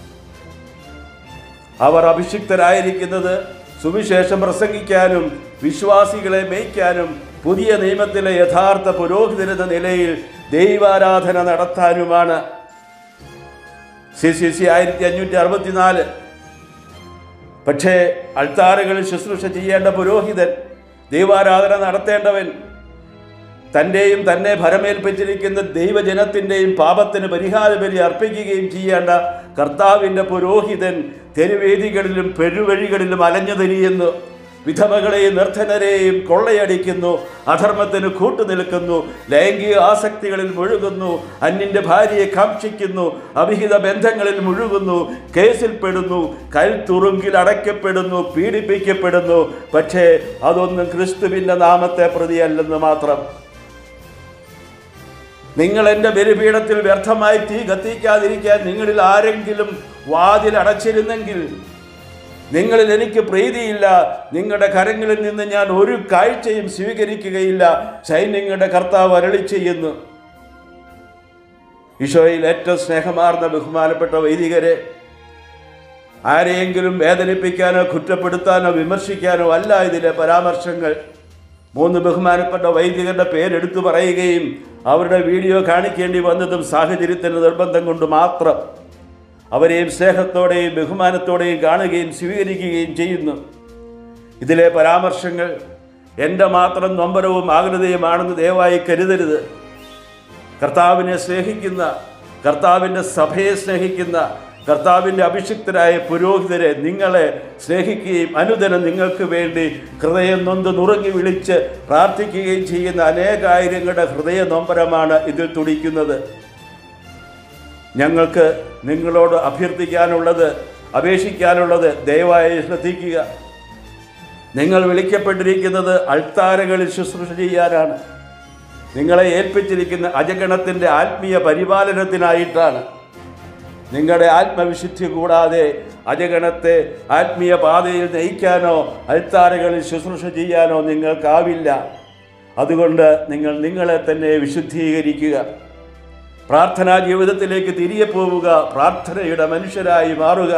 അവർ അഭിഷിക്തരായിരിക്കുന്നത് സുവിശേഷം പ്രസംഗിക്കാനും വിശ്വാസികളെ മേയ്ക്കാനും പുതിയ നിയമത്തിലെ യഥാർത്ഥ പുരോഹിതരെന്ന നിലയിൽ ദൈവാരാധന നടത്താനുമാണ് സി സി സി ആയിരത്തി അഞ്ഞൂറ്റി അറുപത്തിനാല് പക്ഷേ അൾത്താറുകളിൽ ശുശ്രൂഷ ചെയ്യേണ്ട പുരോഹിതൻ ദൈവാരാധന നടത്തേണ്ടവൻ തൻ്റെയും തന്നെ ഭരമേൽപ്പിച്ചിരിക്കുന്ന ദൈവജനത്തിൻ്റെയും പാപത്തിന് പരിഹാര ബലി അർപ്പിക്കുകയും ചെയ്യേണ്ട കർത്താവിൻ്റെ പുരോഹിതൻ തെരുവേദികളിലും പെരുവഴികളിലും അലഞ്ഞു തിരിയുന്നു വിധവകളെയും നിർധനരെയും കൊള്ളയടിക്കുന്നു അധർമ്മത്തിന് കൂട്ടുനിൽക്കുന്നു ലൈംഗിക ആസക്തികളിൽ മുഴുകുന്നു അന്യന്റെ ഭാര്യയെ കാക്ഷിക്കുന്നു അവിഹിത ബന്ധങ്ങളിൽ മുഴുകുന്നു കേസിൽപ്പെടുന്നു കൽത്തുറുങ്കിൽ അടയ്ക്കപ്പെടുന്നു പീഡിപ്പിക്കപ്പെടുന്നു പക്ഷേ അതൊന്നും ക്രിസ്തുവിൻ്റെ നാമത്തെ പ്രതിയല്ലെന്ന് മാത്രം നിങ്ങൾ എൻ്റെ ബലിപീഠത്തിൽ വ്യർത്ഥമായി തീ കത്തിക്കാതിരിക്കാൻ നിങ്ങളിൽ ആരെങ്കിലും വാതിൽ അടച്ചിരുന്നെങ്കിൽ നിങ്ങളിൽ എനിക്ക് പ്രീതിയില്ല നിങ്ങളുടെ കരങ്ങളിൽ നിന്ന് ഞാൻ ഒരു കാഴ്ചയും സ്വീകരിക്കുകയില്ല സൈന്യങ്ങളുടെ കർത്താവ് അരളി ചെയ്യുന്നു ഈശോയിൽ ഏറ്റവും സ്നേഹമാർന്ന ബഹുമാനപ്പെട്ട വൈദികരെ ആരെയെങ്കിലും വേദനിപ്പിക്കാനോ കുറ്റപ്പെടുത്താനോ വിമർശിക്കാനോ അല്ല ഇതിലെ പരാമർശങ്ങൾ മൂന്ന് ബഹുമാനപ്പെട്ട വൈദികരുടെ പേരെടുത്തു പറയുകയും അവരുടെ വീഡിയോ കാണിക്കേണ്ടി വന്നതും സാഹചര്യത്തിൻ്റെ നിർബന്ധം കൊണ്ട് മാത്രം അവരെയും സ്നേഹത്തോടെയും ബഹുമാനത്തോടെയും കാണുകയും സ്വീകരിക്കുകയും ചെയ്യുന്നു ഇതിലെ പരാമർശങ്ങൾ എൻ്റെ മാത്രം നൊമ്പരവും ആകുലതയുമാണെന്ന് ദയവായി കരുതരുത് കർത്താവിനെ സ്നേഹിക്കുന്ന കർത്താവിൻ്റെ സഭയെ സ്നേഹിക്കുന്ന കർത്താവിൻ്റെ അഭിഷിക്തരായ പുരോഹിതരെ നിങ്ങളെ സ്നേഹിക്കുകയും അനുദിനം നിങ്ങൾക്ക് വേണ്ടി ഹൃദയം നൊന്ത് നുറുങ്ങി വിളിച്ച് പ്രാർത്ഥിക്കുകയും ചെയ്യുന്ന അനേകായിരങ്ങളുടെ ഹൃദയ നൊമ്പരമാണ് ഇതിൽ തുടിക്കുന്നത് ഞങ്ങൾക്ക് നിങ്ങളോട് അഭ്യർത്ഥിക്കാനുള്ളത് അപേക്ഷിക്കാനുള്ളത് ദയവായി ശ്രദ്ധിക്കുക നിങ്ങൾ വിളിക്കപ്പെട്ടിരിക്കുന്നത് അൾത്താരകളിൽ ശുശ്രൂഷ ചെയ്യാനാണ് നിങ്ങളെ ഏൽപ്പിച്ചിരിക്കുന്ന അജഗണത്തിൻ്റെ ആത്മീയ പരിപാലനത്തിനായിട്ടാണ് നിങ്ങളുടെ ആത്മവിശുദ്ധി കൂടാതെ അജഗണത്തെ ആത്മീയ പാതയിൽ നയിക്കാനോ അൽത്താരകളിൽ ശുശ്രൂഷ ചെയ്യാനോ നിങ്ങൾക്കാവില്ല അതുകൊണ്ട് നിങ്ങൾ നിങ്ങളെ തന്നെ വിശുദ്ധീകരിക്കുക പ്രാർത്ഥനാ ജീവിതത്തിലേക്ക് തിരികെ പോവുക പ്രാർത്ഥനയുടെ മനുഷ്യരായി മാറുക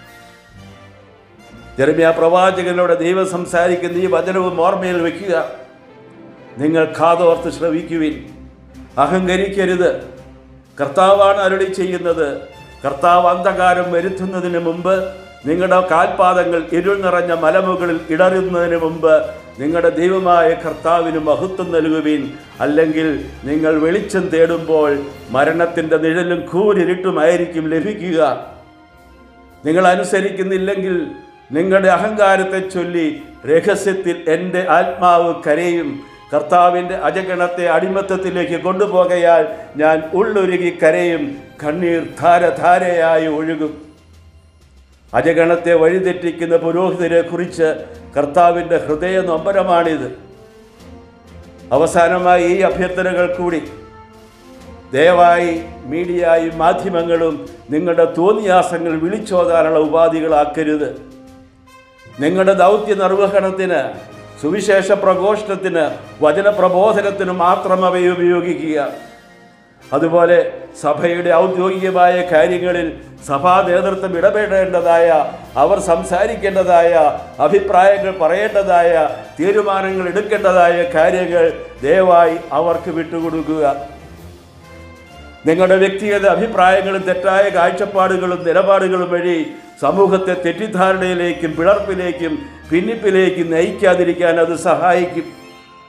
ജെറമ്യ പ്രവാചകനോട് ദൈവം സംസാരിക്കുന്ന ഈ വചനവും ഓർമ്മയിൽ വയ്ക്കുക നിങ്ങൾ കാതോർത്ത് ശ്രവിക്കുവിൻ അഹങ്കരിക്കരുത് കർത്താവാണ് അരുളി ചെയ്യുന്നത് കർത്താവ് അന്ധകാരം വരുത്തുന്നതിന് മുമ്പ് നിങ്ങളുടെ കാൽപാദങ്ങൾ ഇരുൾ നിറഞ്ഞ മലമുകളിൽ ഇടറുന്നതിന് മുമ്പ് നിങ്ങളുടെ ദൈവമായ കർത്താവിന് മഹത്വം നൽകുവിൻ അല്ലെങ്കിൽ നിങ്ങൾ വെളിച്ചം തേടുമ്പോൾ മരണത്തിൻ്റെ നിഴലും കൂരിരുട്ടുമായിരിക്കും ലഭിക്കുക നിങ്ങൾ അനുസരിക്കുന്നില്ലെങ്കിൽ നിങ്ങളുടെ അഹങ്കാരത്തെ ചൊല്ലി രഹസ്യത്തിൽ എൻ്റെ ആത്മാവ് കരയും കർത്താവിൻ്റെ അജഗണത്തെ അടിമത്തത്തിലേക്ക് കൊണ്ടുപോകയാൽ ഞാൻ ഉള്ളൊരുകി കരയും കണ്ണീർ ധാരധാരയായി ഒഴുകും അജഗണത്തെ വഴിതെറ്റിക്കുന്ന പുരോഹിതരെ കുറിച്ച് കർത്താവിൻ്റെ ഹൃദയ നൊമ്പരമാണിത് അവസാനമായി ഈ അഭ്യർത്ഥനകൾ കൂടി ദയവായി മീഡിയയും മാധ്യമങ്ങളും നിങ്ങളുടെ തോന്നിയാസങ്ങൾ വിളിച്ചോതാനുള്ള ഉപാധികളാക്കരുത് നിങ്ങളുടെ ദൗത്യ നിർവഹണത്തിന് സുവിശേഷ പ്രഘോഷണത്തിന് വചനപ്രബോധനത്തിന് മാത്രം അവയെ ഉപയോഗിക്കുക അതുപോലെ സഭയുടെ ഔദ്യോഗികമായ കാര്യങ്ങളിൽ സഭാ നേതൃത്വം ഇടപെടേണ്ടതായ അവർ സംസാരിക്കേണ്ടതായ അഭിപ്രായങ്ങൾ പറയേണ്ടതായ തീരുമാനങ്ങൾ എടുക്കേണ്ടതായ കാര്യങ്ങൾ ദയവായി അവർക്ക് വിട്ടുകൊടുക്കുക നിങ്ങളുടെ വ്യക്തിഗത അഭിപ്രായങ്ങളും തെറ്റായ കാഴ്ചപ്പാടുകളും നിലപാടുകളും വഴി സമൂഹത്തെ തെറ്റിദ്ധാരണയിലേക്കും പിളർപ്പിലേക്കും ഭിന്നിപ്പിലേക്കും നയിക്കാതിരിക്കാൻ അത് സഹായിക്കും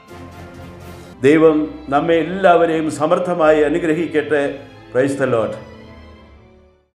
ദൈവം നമ്മെ എല്ലാവരെയും സമർത്ഥമായി അനുഗ്രഹിക്കട്ടെ പ്രൈസ് ദ ലോട്ട്